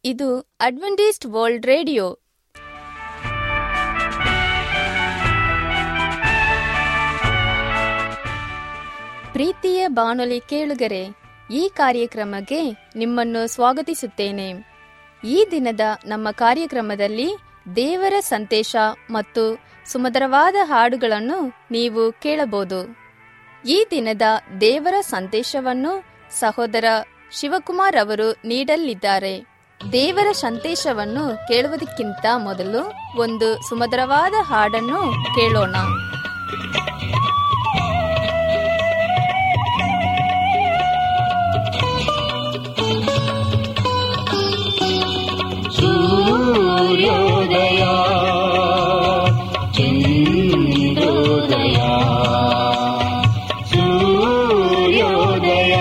ಇದು Adventist world radio ಪ್ರೀತಿಯ ಬಾನುಲಿ ಕೇಳುಗರೆ ಈ ಕಾರ್ಯಕ್ರಮಕ್ಕೆ ನಿಮ್ಮನ್ನು ಸ್ವಾಗತಿಸುತ್ತೇನೆ ಈ ದಿನದ ನಮ್ಮ ಕಾರ್ಯಕ್ರಮದಲ್ಲಿ ದೇವರ ಸಂದೇಶ ಮತ್ತು ಸುಮಧುರವಾದ ಹಾಡುಗಳನ್ನು ನೀವು ಕೇಳಬಹುದು ಈ ದಿನದ ದೇವರ ಸಂದೇಶವನ್ನು ಸಹೋದರ ಶಿವಕುಮಾರ್ ಅವರು ನೀಡಲಿದ್ದಾರೆ ದೇವರ ಸಂದೇಶವನ್ನು ಕೇಳುವುದಕ್ಕಿಂತ ಮೊದಲು ಒಂದು ಸುಮಧುರವಾದ ಹಾಡನ್ನು ಕೇಳೋಣ ಸೂರ್ಯೋದಯ ಚಂದ್ರೋದಯ ಸೂರ್ಯೋದಯ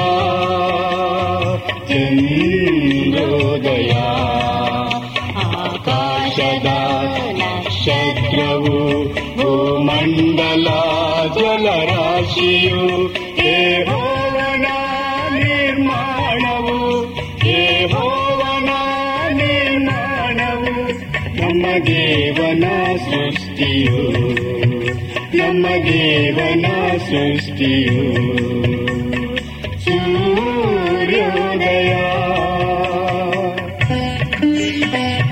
ಚಂದ್ರೋದಯ ಆಕಾಶದ ನಕ್ಷತ್ರವು ಭೂಮಂಡಲ ಜಲರಾಶಿಯು ಯೆಹೋವನ ನಿರ್ಮಾಣವು ಯೆಹೋವನ ನಿರ್ಮಾಣವು ನಮ್ಮ ದೇವನ ಸೃಷ್ಟಿಯು ನಮ್ಮ ದೇವನ ಸೃಷ್ಟಿಯು ಸೂರ್ಯೋದಯ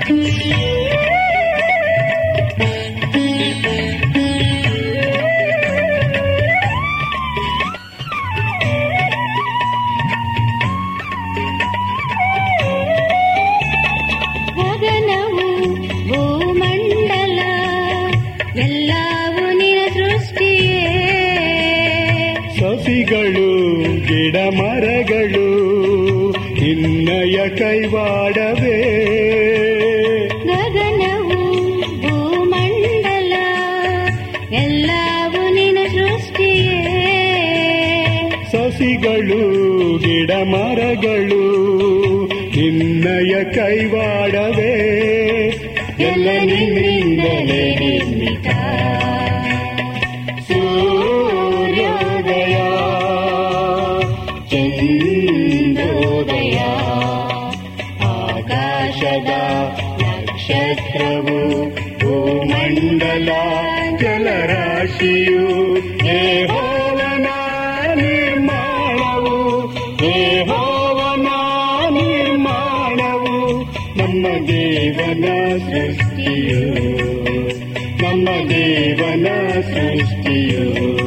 ಗಗನವು ಭೂಮಂಡಲ ಎಲ್ಲವೂ ನಿನ್ನ ಸೃಷ್ಟಿಯೇ ಸಸಿಗಳು ಗಿಡ ಮರಗಳು ನಿನ್ನಯ ಕೈವಾಡವೇ ಗಗನವು ಭೂಮಂಡಲ ಎಲ್ಲವೂ ನಿನ್ನ ಸೃಷ್ಟಿಯೇ ಸಸಿಗಳು ಗಿಡ ಮರಗಳು ನಿನ್ನಯ ಕೈವಾಡವೇ ಎಲ್ಲ ನಿನ್ನಿಂದಲೇ ನಿರ್ಮಿತ ಸೂರ್ಯೋದಯ ಚಂದ್ರೋದಯ ಆಕಾಶದ ನಕ್ಷತ್ರವು ಭೂಮಂಡಲ ಜಲರಾಶಿಯು ಯೆಹೋವನ ನಿರ್ಮಾಣವು ಯೆಹೋವನ ನಿರ್ಮಾಣವು ನಮ್ಮ ದೇವನ ಸೃಷ್ಟಿಯು ನಮ್ಮ ದೇವನ ಸೃಷ್ಟಿಯು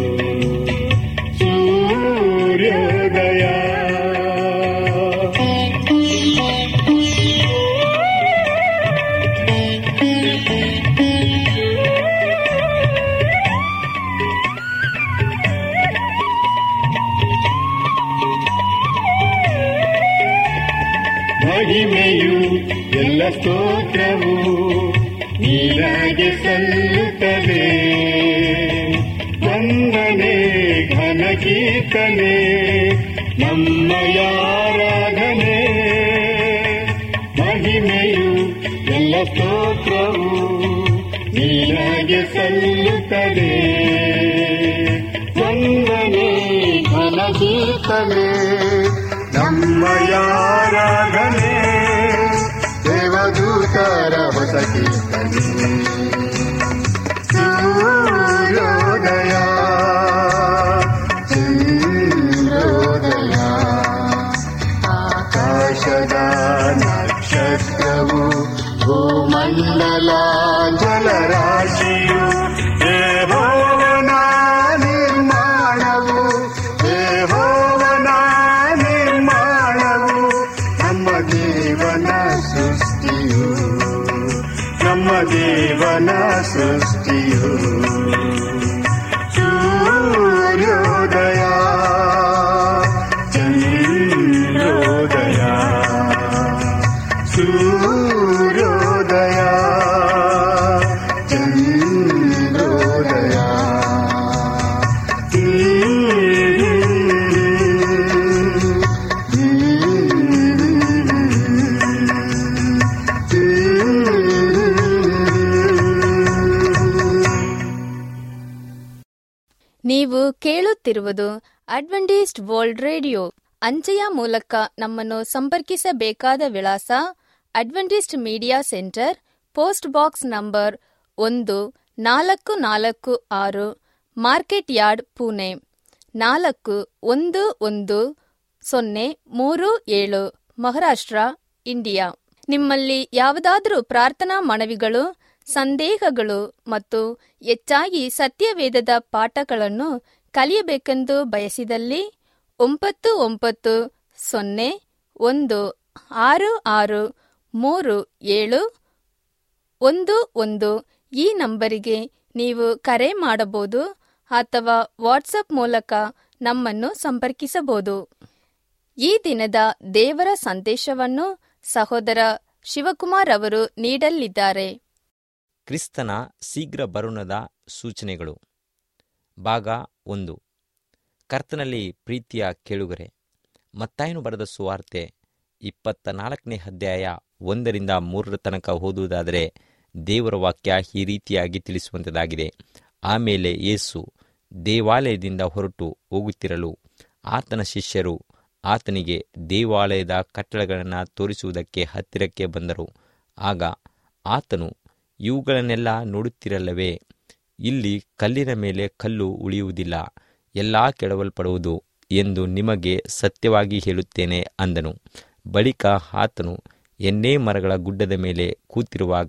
ಮಹಿಮೆಯು ಎಲ್ಲ ಸ್ತೋತ್ರವು ನೀರಾಗೆ ಸಲ್ಲುತ್ತದೆ ವಂದನೆ ಘನ ಕೀರ್ತನೆ ನಮ್ಮಯ ಆರಾಧನೆ ಮಹಿಮೆಯು ಎಲ್ಲ ಸ್ತೋತ್ರವು ನೀರಾಗೆ ಸಲ್ಲುತ್ತದೆ ವಂದನೆ ಘನ ಕೀರ್ತನೆ ನಮ್ಮಯ ಆರಾಧನೆ ದೇವದೂತರ ಹೊಸ ಕೀರ್ತನೆ ಸೂರ್ಯೋದಯ ಚಂದ್ರೋದಯ ಆಕಾಶದ ನಕ್ಷತ್ರವು ಭೂಮಂಡಲ ಜಲರಾಶಿಯು ಯೆಹೋವನ ನಿರ್ಮಾಣವು ಯೆಹೋವನ ನಿರ್ಮಾಣವು ನಮ್ಮ ದೇವನ ಸೃಷ್ಟಿಯು ನಮ್ಮ ದೇವನ ಸೃಷ್ಟಿಯು ಸೂರ್ಯೋದಯ ಚಂದ್ರೋದಯ ಸೂರ್ಯೋದಯ ಚಂದ್ರೋದಯ ನೀವು ಕೇಳುತ್ತಿರುವುದು ಅಡ್ವೆಂಟಿಸ್ಟ್ ವರ್ಲ್ಡ್ ರೇಡಿಯೋ ಅಂಚೆಯ ಮೂಲಕ ನಮ್ಮನ್ನು ಸಂಪರ್ಕಿಸಬೇಕಾದ ವಿಳಾಸ adventist media centre post box number ಒಂದು ನಾಲ್ಕು ನಾಲ್ಕು ಆರು ಮಾರ್ಕೆಟ್ ಯಾರ್ಡ್ ಪುಣೆ ನಾಲ್ಕು ಒಂದು ಒಂದು ಸೊನ್ನೆ ಮೂರು ಏಳು ಮಹಾರಾಷ್ಟ್ರ ಇಂಡಿಯಾ ನಿಮ್ಮಲ್ಲಿ ಯಾವುದಾದರೂ ಪ್ರಾರ್ಥನಾ ಮನವಿಗಳು ಸಂದೇಹಗಳು ಮತ್ತು ಹೆಚ್ಚಾಗಿ ಸತ್ಯವೇದದ ಪಾಠಗಳನ್ನು ಕಲಿಯಬೇಕೆಂದು ಬಯಸಿದಲ್ಲಿ ಒಂಬತ್ತು ಒಂಬತ್ತು ಸೊನ್ನೆ ಒಂದು ಆರು ಆರು ಮೂರು ಏಳು ಒಂದು ಒಂದು ಈ ನಂಬರಿಗೆ ನೀವು ಕರೆ ಮಾಡಬಹುದು ಅಥವಾ ವಾಟ್ಸಪ್ ಮೂಲಕ ನಮ್ಮನ್ನು ಸಂಪರ್ಕಿಸಬಹುದು ಈ ದಿನದ ದೇವರ ಸಂದೇಶವನ್ನು ಸಹೋದರ ಶಿವಕುಮಾರ್ ಅವರು ನೀಡಲಿದ್ದಾರೆ ಕ್ರಿಸ್ತನ ಶೀಘ್ರ ಬರುಣದ ಸೂಚನೆಗಳು ಭಾಗ ಒಂದು ಕರ್ತನಲ್ಲಿ ಪ್ರೀತಿಯ ಕೇಳುಗರೆ ಮತ್ತಾಯನು ಬರೆದ ಸುವಾರ್ತೆ ಇಪ್ಪತ್ತ ನಾಲ್ಕನೇ ಅಧ್ಯಾಯ ಒಂದರಿಂದ ಮೂರರ ತನಕ ಓದುವುದಾದರೆ ದೇವರ ವಾಕ್ಯ ಈ ರೀತಿಯಾಗಿ ತಿಳಿಸುವಂಥದ್ದಾಗಿದೆ ಆಮೇಲೆ ಯೇಸು ದೇವಾಲಯದಿಂದ ಹೊರಟು ಹೋಗುತ್ತಿರಲು ಆತನ ಶಿಷ್ಯರು ಆತನಿಗೆ ದೇವಾಲಯದ ಕಟ್ಟಡಗಳನ್ನು ತೋರಿಸುವುದಕ್ಕೆ ಹತ್ತಿರಕ್ಕೆ ಬಂದರು ಆಗ ಆತನು ಇವುಗಳನ್ನೆಲ್ಲ ನೋಡುತ್ತಿರಲ್ಲವೇ ಇಲ್ಲಿ ಕಲ್ಲಿನ ಮೇಲೆ ಕಲ್ಲು ಉಳಿಯುವುದಿಲ್ಲ ಎಲ್ಲ ಕೆಡವಲ್ಪಡುವುದು ಎಂದು ನಿಮಗೆ ಸತ್ಯವಾಗಿ ಹೇಳುತ್ತೇನೆ ಅಂದನು ಬಳಿಕ ಆತನು ಎಣ್ಣೆ ಮರಗಳ ಗುಡ್ಡದ ಮೇಲೆ ಕೂತಿರುವಾಗ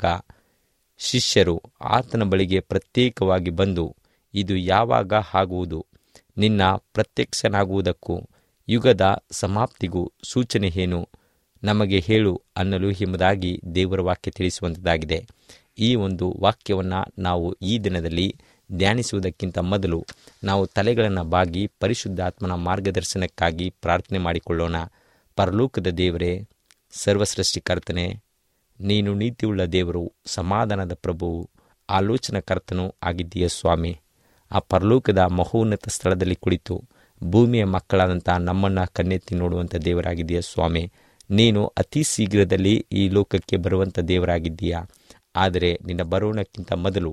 ಶಿಷ್ಯರು ಆತನ ಬಳಿಗೆ ಪ್ರತ್ಯೇಕವಾಗಿ ಬಂದು ಇದು ಯಾವಾಗ ಆಗುವುದು ನಿನ್ನ ಪ್ರತ್ಯಕ್ಷನಾಗುವುದಕ್ಕೂ ಯುಗದ ಸಮಾಪ್ತಿಗೂ ಸೂಚನೆ ಏನು ನಮಗೆ ಹೇಳು ಅನ್ನಲು ಎಂಬುದಾಗಿ ದೇವರ ವಾಕ್ಯ ತಿಳಿಸುವಂಥದ್ದಾಗಿದೆ ಈ ಒಂದು ವಾಕ್ಯವನ್ನು ನಾವು ಈ ದಿನದಲ್ಲಿ ಧ್ಯಾನಿಸುವುದಕ್ಕಿಂತ ಮೊದಲು ನಾವು ತಲೆಗಳನ್ನು ಬಾಗಿ ಪರಿಶುದ್ಧಾತ್ಮನ ಮಾರ್ಗದರ್ಶನಕ್ಕಾಗಿ ಪ್ರಾರ್ಥನೆ ಮಾಡಿಕೊಳ್ಳೋಣ ಪರಲೋಕದ ದೇವರೇ ಸರ್ವಸೃಷ್ಟಿಕರ್ತನೆ ನೀನು ನೀತಿಯುಳ್ಳ ದೇವರು ಸಮಾಧಾನದ ಪ್ರಭುವು ಆಲೋಚನಕರ್ತನೂ ಆಗಿದ್ದೀಯ ಸ್ವಾಮಿ ಆ ಪರಲೋಕದ ಮಹೋನ್ನತ ಸ್ಥಳದಲ್ಲಿ ಕುಳಿತು ಭೂಮಿಯ ಮಕ್ಕಳಾದಂಥ ನಮ್ಮನ್ನು ಕಣ್ಣೆತ್ತಿ ನೋಡುವಂಥ ದೇವರಾಗಿದ್ದೀಯ ಸ್ವಾಮಿ ನೀನು ಅತಿ ಶೀಘ್ರದಲ್ಲಿ ಈ ಲೋಕಕ್ಕೆ ಬರುವಂಥ ದೇವರಾಗಿದ್ದೀಯಾ ಆದರೆ ನಿನ್ನ ಬರೋಣಕ್ಕಿಂತ ಮೊದಲು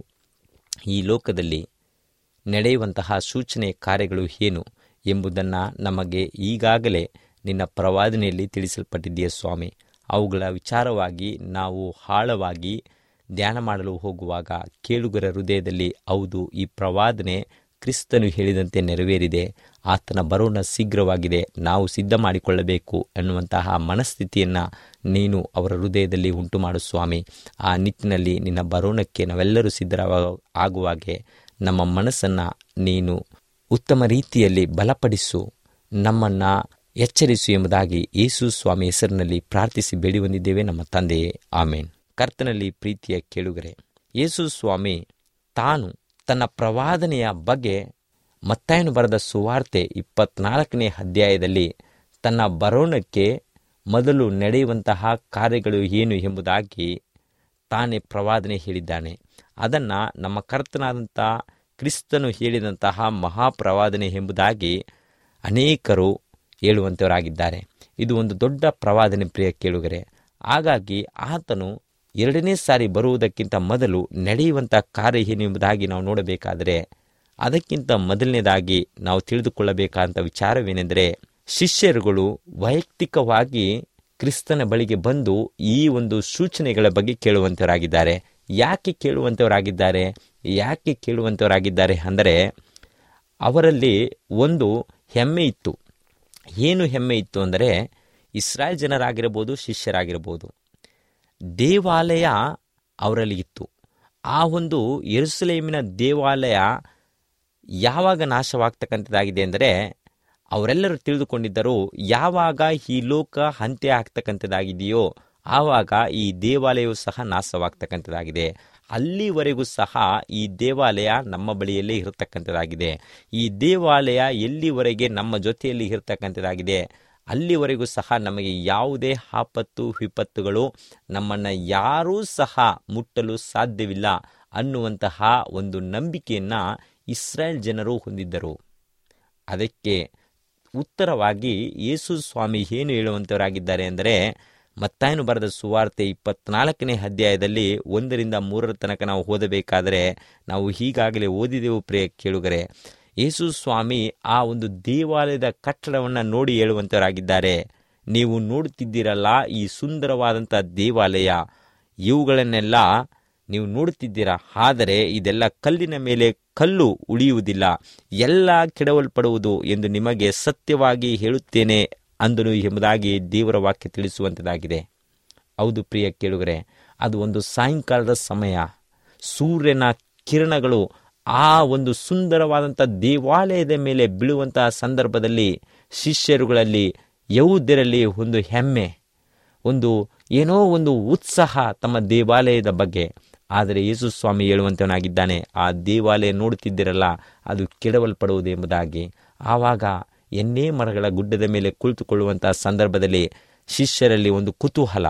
ಈ ಲೋಕದಲ್ಲಿ ನಡೆಯುವಂತಹ ಸೂಚನೆ ಕಾರ್ಯಗಳು ಏನು ಎಂಬುದನ್ನು ನಮಗೆ ಈಗಾಗಲೇ ನಿನ್ನ ಪ್ರವಾದನೆಯಲ್ಲಿ ತಿಳಿಸಲ್ಪಟ್ಟಿದೆಯೇ ಸ್ವಾಮಿ ಅವುಗಳ ವಿಚಾರವಾಗಿ ನಾವು ಆಳವಾಗಿ ಧ್ಯಾನ ಮಾಡಲು ಹೋಗುವಾಗ ಕೇಳುಗರ ಹೃದಯದಲ್ಲಿ ಹೌದು ಈ ಪ್ರವಾದನೆ ಕ್ರಿಸ್ತನು ಹೇಳಿದಂತೆ ನೆರವೇರಿದೆ ಆತನ ಬರೋಣ ಶೀಘ್ರವಾಗಿದೆ ನಾವು ಸಿದ್ಧ ಮಾಡಿಕೊಳ್ಳಬೇಕು ಎನ್ನುವಂತಹ ಮನಸ್ಥಿತಿಯನ್ನು ನೀನು ಅವರ ಹೃದಯದಲ್ಲಿ ಉಂಟು ಮಾಡು ಸ್ವಾಮಿ ಆ ನಿಟ್ಟಿನಲ್ಲಿ ನಿನ್ನ ಬರೋಣಕ್ಕೆ ನಾವೆಲ್ಲರೂ ಸಿದ್ಧರಾಗ ಆಗುವಾಗೆ ನಮ್ಮ ಮನಸ್ಸನ್ನು ನೀನು ಉತ್ತಮ ರೀತಿಯಲ್ಲಿ ಬಲಪಡಿಸು ನಮ್ಮನ್ನು ಎಚ್ಚರಿಸು ಎಂಬುದಾಗಿ ಯೇಸು ಸ್ವಾಮಿ ಹೆಸರಿನಲ್ಲಿ ಪ್ರಾರ್ಥಿಸಿ ಬೇಡಿ ಬಂದಿದ್ದೇವೆ ನಮ್ಮ ತಂದೆಯೇ ಆಮೇನ್ ಕರ್ತನಲ್ಲಿ ಪ್ರೀತಿಯ ಕೇಳುಗರೆ ಯೇಸು ಸ್ವಾಮಿ ತಾನು ತನ್ನ ಪ್ರವಾದನೆಯ ಬಗ್ಗೆ ಮತ್ತಾಯನು ಬರೆದ ಸುವಾರ್ತೆ ಇಪ್ಪತ್ನಾಲ್ಕನೇ ಅಧ್ಯಾಯದಲ್ಲಿ ತನ್ನ ಬರೋಣಕ್ಕೆ ಮೊದಲು ನಡೆಯುವಂತಹ ಕಾರ್ಯಗಳು ಏನು ಎಂಬುದಾಗಿ ತಾನೇ ಪ್ರವಾದನೆ ಹೇಳಿದ್ದಾನೆ ಅದನ್ನು ನಮ್ಮ ಕರ್ತನಾದಂಥ ಕ್ರಿಸ್ತನು ಹೇಳಿದಂತಹ ಮಹಾಪ್ರವಾದನೆ ಎಂಬುದಾಗಿ ಅನೇಕರು ಹೇಳುವಂಥವರಾಗಿದ್ದಾರೆ ಇದು ಒಂದು ದೊಡ್ಡ ಪ್ರವಾದನೆ ಪ್ರಿಯ ಕೇಳುಗರೆ ಹಾಗಾಗಿ ಆತನು ಎರಡನೇ ಸಾರಿ ಬರುವುದಕ್ಕಿಂತ ಮೊದಲು ನಡೆಯುವಂಥ ಕಾರ್ಯ ಏನು ಎಂಬುದಾಗಿ ನಾವು ನೋಡಬೇಕಾದರೆ ಅದಕ್ಕಿಂತ ಮೊದಲನೇದಾಗಿ ನಾವು ತಿಳಿದುಕೊಳ್ಳಬೇಕಾದಂಥ ವಿಚಾರವೇನೆಂದರೆ ಶಿಷ್ಯರುಗಳು ವೈಯಕ್ತಿಕವಾಗಿ ಕ್ರಿಸ್ತನ ಬಳಿಗೆ ಬಂದು ಈ ಒಂದು ಸೂಚನೆಗಳ ಬಗ್ಗೆ ಕೇಳುವಂಥವರಾಗಿದ್ದಾರೆ ಯಾಕೆ ಕೇಳುವಂಥವರಾಗಿದ್ದಾರೆ ಯಾಕೆ ಕೇಳುವಂಥವರಾಗಿದ್ದಾರೆ ಅಂದರೆ ಅವರಲ್ಲಿ ಒಂದು ಹೆಮ್ಮೆ ಇತ್ತು ಏನು ಹೆಮ್ಮೆ ಇತ್ತು ಅಂದರೆ ಇಸ್ರಾಯೇಲ್ ಜನರಾಗಿರ್ಬೋದು ಶಿಷ್ಯರಾಗಿರ್ಬೋದು ದೇವಾಲಯ ಅವರಲ್ಲಿ ಇತ್ತು ಆ ಒಂದು ಯೆರೂಸಲೇಮಿನ ದೇವಾಲಯ ಯಾವಾಗ ನಾಶವಾಗ್ತಕ್ಕಂಥದ್ದಾಗಿದೆ ಅಂದರೆ ಅವರೆಲ್ಲರೂ ತಿಳಿದುಕೊಂಡಿದ್ದರು ಯಾವಾಗ ಈ ಲೋಕ ಅಂತ್ಯ ಆಗ್ತಕ್ಕಂಥದ್ದಾಗಿದೆಯೋ ಆವಾಗ ಈ ದೇವಾಲಯವು ಸಹ ನಾಶವಾಗ್ತಕ್ಕಂಥದ್ದಾಗಿದೆ ಅಲ್ಲಿವರೆಗೂ ಸಹ ಈ ದೇವಾಲಯ ನಮ್ಮ ಬಳಿಯಲ್ಲೇ ಇರತಕ್ಕಂಥದ್ದಾಗಿದೆ ಈ ದೇವಾಲಯ ಎಲ್ಲಿವರೆಗೆ ನಮ್ಮ ಜೊತೆಯಲ್ಲಿ ಇರತಕ್ಕಂಥದ್ದಾಗಿದೆ ಅಲ್ಲಿವರೆಗೂ ಸಹ ನಮಗೆ ಯಾವುದೇ ಆಪತ್ತು ವಿಪತ್ತುಗಳು ನಮ್ಮನ್ನು ಯಾರೂ ಸಹ ಮುಟ್ಟಲು ಸಾಧ್ಯವಿಲ್ಲ ಅನ್ನುವಂತಹ ಒಂದು ನಂಬಿಕೆಯನ್ನು ಇಸ್ರಾಯೇಲ್ ಜನರು ಹೊಂದಿದ್ದರು ಅದಕ್ಕೆ ಉತ್ತರವಾಗಿ ಯೇಸು ಸ್ವಾಮಿ ಏನು ಹೇಳುವಂಥವರಾಗಿದ್ದಾರೆ ಅಂದರೆ ಮತ್ತಾಯನು ಬರೆದ ಸುವಾರ್ತೆ ಇಪ್ಪತ್ನಾಲ್ಕನೇ ಅಧ್ಯಾಯದಲ್ಲಿ ಒಂದರಿಂದ ಮೂರರ ತನಕ ನಾವು ಓದಬೇಕಾದರೆ ನಾವು ಈಗಾಗಲೇ ಓದಿದೆವು ಪ್ರಿಯ ಕೇಳುಗರೆ ಯೇಸು ಸ್ವಾಮಿ ಆ ಒಂದು ದೇವಾಲಯದ ಕಟ್ಟಡವನ್ನು ನೋಡಿ ಹೇಳುವಂಥವರಾಗಿದ್ದಾರೆ ನೀವು ನೋಡುತ್ತಿದ್ದೀರಲ್ಲ ಈ ಸುಂದರವಾದಂಥ ದೇವಾಲಯ ಇವುಗಳನ್ನೆಲ್ಲ ನೀವು ನೋಡುತ್ತಿದ್ದೀರಾ ಆದರೆ ಇದೆಲ್ಲ ಕಲ್ಲಿನ ಮೇಲೆ ಕಲ್ಲು ಉಳಿಯುವುದಿಲ್ಲ ಎಲ್ಲ ಕೆಡವಲ್ಪಡುವುದು ಎಂದು ನಿಮಗೆ ಸತ್ಯವಾಗಿ ಹೇಳುತ್ತೇನೆ ಅಂದನು ಎಂಬುದಾಗಿ ದೇವರ ವಾಕ್ಯ ತಿಳಿಸುವಂಥದ್ದಾಗಿದೆ ಹೌದು ಪ್ರಿಯ ಕೇಳುಗರೆ ಅದು ಒಂದು ಸಾಯಂಕಾಲದ ಸಮಯ ಸೂರ್ಯನ ಕಿರಣಗಳು ಆ ಒಂದು ಸುಂದರವಾದಂಥ ದೇವಾಲಯದ ಮೇಲೆ ಬೀಳುವಂತಹ ಸಂದರ್ಭದಲ್ಲಿ ಶಿಷ್ಯರುಗಳಲ್ಲಿ ಯಹೂದ್ಯರಲ್ಲಿ ಒಂದು ಹೆಮ್ಮೆ ಒಂದು ಏನೋ ಒಂದು ಉತ್ಸಾಹ ತಮ್ಮ ದೇವಾಲಯದ ಬಗ್ಗೆ ಆದರೆ ಯೇಸು ಸ್ವಾಮಿ ಹೇಳುವಂತವನಾಗಿದ್ದಾನೆ ಆ ದೇವಾಲಯ ನೋಡುತ್ತಿದ್ದಿರಲ್ಲ ಅದು ಕೆಡವಲ್ಪಡುವುದು ಎಂಬುದಾಗಿ ಆವಾಗ ಎಣ್ಣೆ ಮರಗಳ ಗುಡ್ಡದ ಮೇಲೆ ಕುಳಿತುಕೊಳ್ಳುವಂತಹ ಸಂದರ್ಭದಲ್ಲಿ ಶಿಷ್ಯರಲ್ಲಿ ಒಂದು ಕುತೂಹಲ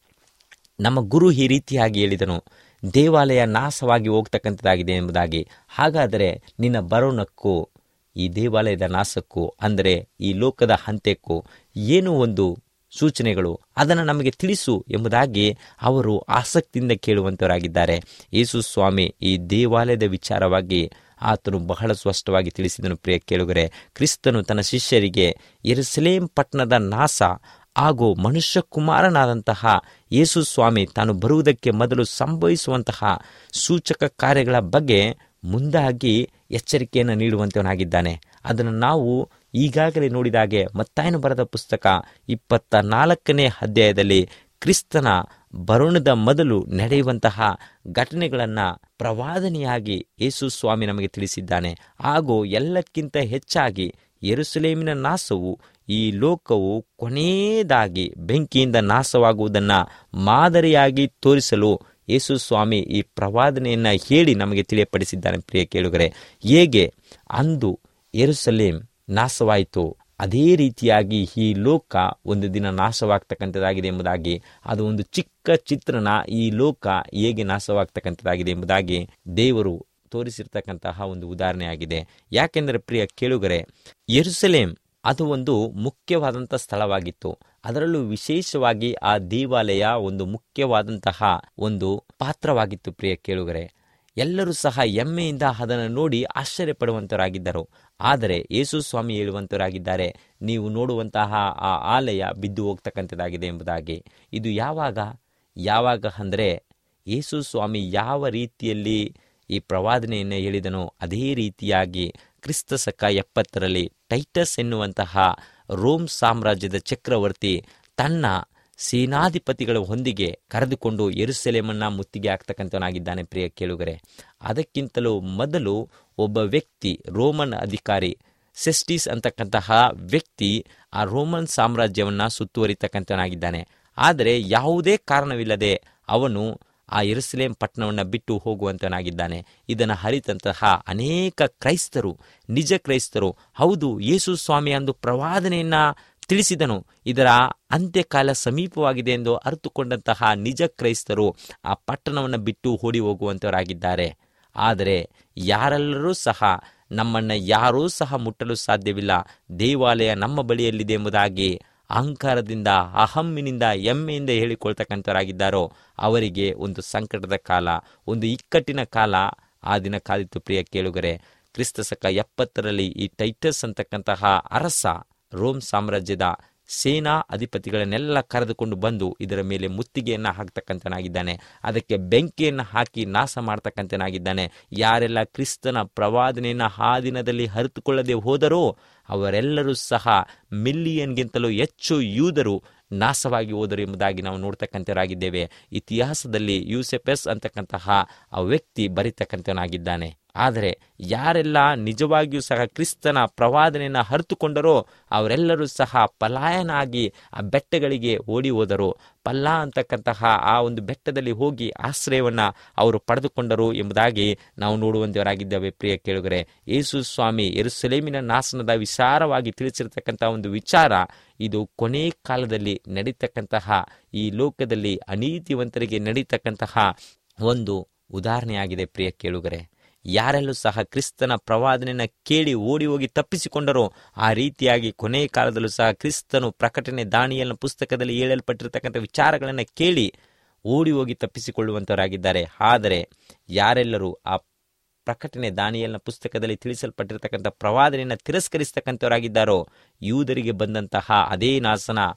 ನಮ್ಮ ಗುರು ಈ ರೀತಿಯಾಗಿ ಹೇಳಿದನು ದೇವಾಲಯ ನಾಶವಾಗಿ ಹೋಗ್ತಕ್ಕಂಥದ್ದಾಗಿದೆ ಎಂಬುದಾಗಿ ಹಾಗಾದರೆ ನಿನ್ನ ಬರೋಣಕ್ಕೂ ಈ ದೇವಾಲಯದ ನಾಶಕ್ಕೂ ಅಂದರೆ ಈ ಲೋಕದ ಹಂತ್ಯಕ್ಕೂ ಏನು ಒಂದು ಸೂಚನೆಗಳು ಅದನ್ನು ನಮಗೆ ತಿಳಿಸು ಎಂಬುದಾಗಿ ಅವರು ಆಸಕ್ತಿಯಿಂದ ಕೇಳುವಂತವರಾಗಿದ್ದಾರೆ ಯೇಸು ಸ್ವಾಮಿ ಈ ದೇವಾಲಯದ ವಿಚಾರವಾಗಿ ಆತನು ಬಹಳ ಸ್ಪಷ್ಟವಾಗಿ ತಿಳಿಸಿದನು ಪ್ರಿಯ ಕೇಳುಗರೆ ಕ್ರಿಸ್ತನು ತನ್ನ ಶಿಷ್ಯರಿಗೆ ಎರುಸಲೇಂ ಪಟ್ಟಣದ ನಾಶ ಹಾಗೂ ಮನುಷ್ಯ ಕುಮಾರನಾದಂತಹ ಯೇಸು ಸ್ವಾಮಿ ತಾನು ಬರುವುದಕ್ಕೆ ಮೊದಲು ಸಂಭವಿಸುವಂತಹ ಸೂಚಕ ಕಾರ್ಯಗಳ ಬಗ್ಗೆ ಮುಂದಾಗಿ ಎಚ್ಚರಿಕೆಯನ್ನು ನೀಡುವಂತವನಾಗಿದ್ದಾನೆ ಅದನ್ನು ನಾವು ಈಗಾಗಲೇ ನೋಡಿದಾಗೆ ಮತ್ತಾಯನು ಬರೆದ ಪುಸ್ತಕ ಇಪ್ಪತ್ತ ನಾಲ್ಕನೇ ಅಧ್ಯಾಯದಲ್ಲಿ ಕ್ರಿಸ್ತನ ಬರುಣದ ಮೊದಲು ನಡೆಯುವಂತಹ ಘಟನೆಗಳನ್ನು ಪ್ರವಾದನೆಯಾಗಿ ಯೇಸು ಸ್ವಾಮಿ ನಮಗೆ ತಿಳಿಸಿದ್ದಾನೆ ಹಾಗೂ ಎಲ್ಲಕ್ಕಿಂತ ಹೆಚ್ಚಾಗಿ ಯೆರೂಸಲೇಮಿನ ನಾಶವು ಈ ಲೋಕವು ಕೊನೆಯದಾಗಿ ಬೆಂಕಿಯಿಂದ ನಾಶವಾಗುವುದನ್ನು ಮಾದರಿಯಾಗಿ ತೋರಿಸಲು ಯೇಸು ಸ್ವಾಮಿ ಈ ಪ್ರವಾದನೆಯನ್ನು ಹೇಳಿ ನಮಗೆ ತಿಳಿಯಪಡಿಸಿದ್ದಾನೆ ಪ್ರಿಯ ಕೇಳುಗರೆ ಹೇಗೆ ಅಂದು ಯೆರೂಸಲೇಮ್ ನಾಶವಾಯಿತು ಅದೇ ರೀತಿಯಾಗಿ ಈ ಲೋಕ ಒಂದು ದಿನ ನಾಶವಾಗ್ತಕ್ಕಂಥದ್ದಾಗಿದೆ ಎಂಬುದಾಗಿ ಅದು ಒಂದು ಚಿಕ್ಕ ಚಿತ್ರಣ ಈ ಲೋಕ ಹೇಗೆ ನಾಶವಾಗ್ತಕ್ಕಂಥದ್ದಾಗಿದೆ ಎಂಬುದಾಗಿ ದೇವರು ತೋರಿಸಿರ್ತಕ್ಕಂತಹ ಒಂದು ಉದಾಹರಣೆಯಾಗಿದೆ ಯಾಕೆಂದರೆ ಪ್ರಿಯ ಕೇಳುಗರೆ ಯೆರೂಸಲೇಮ್ ಅದು ಒಂದು ಮುಖ್ಯವಾದಂಥ ಸ್ಥಳವಾಗಿತ್ತು ಅದರಲ್ಲೂ ವಿಶೇಷವಾಗಿ ಆ ದೇವಾಲಯ ಒಂದು ಮುಖ್ಯವಾದಂತಹ ಒಂದು ಪಾತ್ರವಾಗಿತ್ತು ಪ್ರಿಯ ಕೇಳುಗರೆ ಎಲ್ಲರೂ ಸಹ ಹೆಮ್ಮೆಯಿಂದ ಅದನ್ನು ನೋಡಿ ಆಶ್ಚರ್ಯಪಡುವಂತರಾಗಿದ್ದರು ಆದರೆ ಯೇಸು ಸ್ವಾಮಿ ಹೇಳುವಂತರಾಗಿದ್ದಾರೆ ನೀವು ನೋಡುವಂತಹ ಆ ಆಲಯ ಬಿದ್ದು ಹೋಗ್ತಕ್ಕಂಥದ್ದಾಗಿದೆ ಎಂಬುದಾಗಿ ಇದು ಯಾವಾಗ ಯಾವಾಗ ಅಂದರೆ ಯೇಸು ಸ್ವಾಮಿ ಯಾವ ರೀತಿಯಲ್ಲಿ ಈ ಪ್ರವಾದನೆಯನ್ನು ಹೇಳಿದನೋ ಅದೇ ರೀತಿಯಾಗಿ ಕ್ರಿಸ್ತ ಸಕ ಎಪ್ಪತ್ತರಲ್ಲಿ ಟೈಟಸ್ ಎನ್ನುವಂತಹ ರೋಮ್ ಸಾಮ್ರಾಜ್ಯದ ಚಕ್ರವರ್ತಿ ತನ್ನ ಸೇನಾಧಿಪತಿಗಳ ಹೊಂದಿಗೆ ಕರೆದುಕೊಂಡು ಎರುಸೆಲೆಮನ್ನ ಮುತ್ತಿಗೆ ಹಾಕ್ತಕ್ಕಂಥವನಾಗಿದ್ದಾನೆ ಪ್ರಿಯ ಕೇಳುಗರೆ ಅದಕ್ಕಿಂತಲೂ ಮೊದಲು ಒಬ್ಬ ವ್ಯಕ್ತಿ ರೋಮನ್ ಅಧಿಕಾರಿ ಸೆಸ್ಟಿಸ್ ಅಂತಕ್ಕಂತಹ ವ್ಯಕ್ತಿ ಆ ರೋಮನ್ ಸಾಮ್ರಾಜ್ಯವನ್ನು ಸುತ್ತುವರಿತಕ್ಕಂಥವನಾಗಿದ್ದಾನೆ ಆದರೆ ಯಾವುದೇ ಕಾರಣವಿಲ್ಲದೆ ಅವನು ಆ ಎರುಸಲೇಂ ಪಟ್ಟಣವನ್ನು ಬಿಟ್ಟು ಹೋಗುವಂತನಾಗಿದ್ದಾನೆ ಇದನ್ನು ಹರಿತಂತಹ ಅನೇಕ ಕ್ರೈಸ್ತರು ನಿಜ ಕ್ರೈಸ್ತರು ಹೌದು ಯೇಸು ಸ್ವಾಮಿ ಅಂದು ಪ್ರವಾದನೆಯನ್ನ ತಿಳಿಸಿದನು ಇದರ ಅಂತ್ಯಕಾಲ ಸಮೀಪವಾಗಿದೆ ಎಂದು ಅರಿತುಕೊಂಡಂತಹ ನಿಜ ಕ್ರೈಸ್ತರು ಆ ಪಟ್ಟಣವನ್ನು ಬಿಟ್ಟು ಓಡಿ ಹೋಗುವಂತವರಾಗಿದ್ದಾರೆ ಆದರೆ ಯಾರೆಲ್ಲರೂ ಸಹ ನಮ್ಮನ್ನು ಯಾರೂ ಸಹ ಮುಟ್ಟಲು ಸಾಧ್ಯವಿಲ್ಲ ದೇವಾಲಯ ನಮ್ಮ ಬಳಿಯಲ್ಲಿದೆ ಎಂಬುದಾಗಿ ಅಹಂಕಾರದಿಂದ ಅಹಮ್ಮಿನಿಂದ ಹೆಮ್ಮೆಯಿಂದ ಹೇಳಿಕೊಳ್ತಕ್ಕಂಥವರಾಗಿದ್ದಾರೋ ಅವರಿಗೆ ಒಂದು ಸಂಕಟದ ಕಾಲ ಒಂದು ಇಕ್ಕಟ್ಟಿನ ಕಾಲ ಆ ದಿನ ಕಾದಿತ್ತು ಪ್ರಿಯ ಕೇಳುಗರೆ ಕ್ರಿಸ್ತಸಕ ಎಪ್ಪತ್ತರಲ್ಲಿ ಈ ಟೈಟಸ್ ಅಂತಕ್ಕಂತಹ ಅರಸ ರೋಮ್ ಸಾಮ್ರಾಜ್ಯದ ಸೇನಾ ಅಧಿಪತಿಗಳನ್ನೆಲ್ಲ ಕರೆದುಕೊಂಡು ಬಂದು ಇದರ ಮೇಲೆ ಮುತ್ತಿಗೆಯನ್ನು ಹಾಕ್ತಕ್ಕಂಥನಾಗಿದ್ದಾನೆ ಅದಕ್ಕೆ ಬೆಂಕಿಯನ್ನು ಹಾಕಿ ನಾಶ ಮಾಡ್ತಕ್ಕಂಥನಾಗಿದ್ದಾನೆ ಯಾರೆಲ್ಲ ಕ್ರಿಸ್ತನ ಪ್ರವಾದನೆಯನ್ನು ಆ ದಿನದಲ್ಲಿ ಹರಿತುಕೊಳ್ಳದೆ ಹೋದರೋ ಅವರೆಲ್ಲರೂ ಸಹ ಮಿಲಿಯನ್ಗಿಂತಲೂ ಹೆಚ್ಚು ಯೂದರು ನಾಶವಾಗಿ ಹೋದರು ಎಂಬುದಾಗಿ ನಾವು ನೋಡ್ತಕ್ಕಂಥವರಾಗಿದ್ದೇವೆ ಇತಿಹಾಸದಲ್ಲಿ ಯೂಸೆಪೆಸ್ ಅಂತಕ್ಕಂತಹ ಆ ವ್ಯಕ್ತಿ ಬರಿತಕ್ಕಂಥವನಾಗಿದ್ದಾನೆ ಆದರೆ ಯಾರೆಲ್ಲ ನಿಜವಾಗಿಯೂ ಸಹ ಕ್ರಿಸ್ತನ ಪ್ರವಾದನೆಯನ್ನು ಹರಿತುಕೊಂಡರೋ ಅವರೆಲ್ಲರೂ ಸಹ ಪಲಾಯನ ಆಗಿ ಆ ಬೆಟ್ಟಗಳಿಗೆ ಓಡಿ ಹೋದರು ಪಲ್ಲಾ ಅಂತಕ್ಕಂತಹ ಆ ಒಂದು ಬೆಟ್ಟದಲ್ಲಿ ಹೋಗಿ ಆಶ್ರಯವನ್ನು ಅವರು ಪಡೆದುಕೊಂಡರು ಎಂಬುದಾಗಿ ನಾವು ನೋಡುವಂತವರಾಗಿದ್ದೇವೆ ಪ್ರಿಯ ಕೇಳುಗರೆ ಯೇಸು ಸ್ವಾಮಿ ಎರುಸಲೇಮಿನ ನಾಶನದ ವಿಚಾರವಾಗಿ ತಿಳಿಸಿರ್ತಕ್ಕಂಥ ಒಂದು ವಿಚಾರ ಇದು ಕೊನೆ ಕಾಲದಲ್ಲಿ ನಡೀತಕ್ಕಂತಹ ಈ ಲೋಕದಲ್ಲಿ ಅನೀತಿವಂತರಿಗೆ ನಡೀತಕ್ಕಂತಹ ಒಂದು ಉದಾಹರಣೆಯಾಗಿದೆ ಪ್ರಿಯ ಕೇಳುಗರೆ ಯಾರೆಲ್ಲೂ ಸಹ ಕ್ರಿಸ್ತನ ಪ್ರವಾದನೆಯನ್ನು ಕೇಳಿ ಓಡಿ ಹೋಗಿ ತಪ್ಪಿಸಿಕೊಂಡರೋ ಆ ರೀತಿಯಾಗಿ ಕೊನೆಯ ಕಾಲದಲ್ಲೂ ಸಹ ಕ್ರಿಸ್ತನು ಪ್ರಕಟಣೆ ದಾನಿಯಲ್ನ ಪುಸ್ತಕದಲ್ಲಿ ಹೇಳಲ್ಪಟ್ಟಿರ್ತಕ್ಕಂಥ ವಿಚಾರಗಳನ್ನು ಕೇಳಿ ಓಡಿ ಹೋಗಿ ತಪ್ಪಿಸಿಕೊಳ್ಳುವಂತವರಾಗಿದ್ದಾರೆ ಆದರೆ ಯಾರೆಲ್ಲರೂ ಆ ಪ್ರಕಟಣೆ ದಾನಿಯಲ್ನ ಪುಸ್ತಕದಲ್ಲಿ ತಿಳಿಸಲ್ಪಟ್ಟಿರ್ತಕ್ಕಂಥ ಪ್ರವಾದನೆಯನ್ನು ತಿರಸ್ಕರಿಸ್ತಕ್ಕಂಥವರಾಗಿದ್ದಾರೋ ಯೂದರಿಗೆ ಬಂದಂತಹ ಅದೇ ನಾಸನ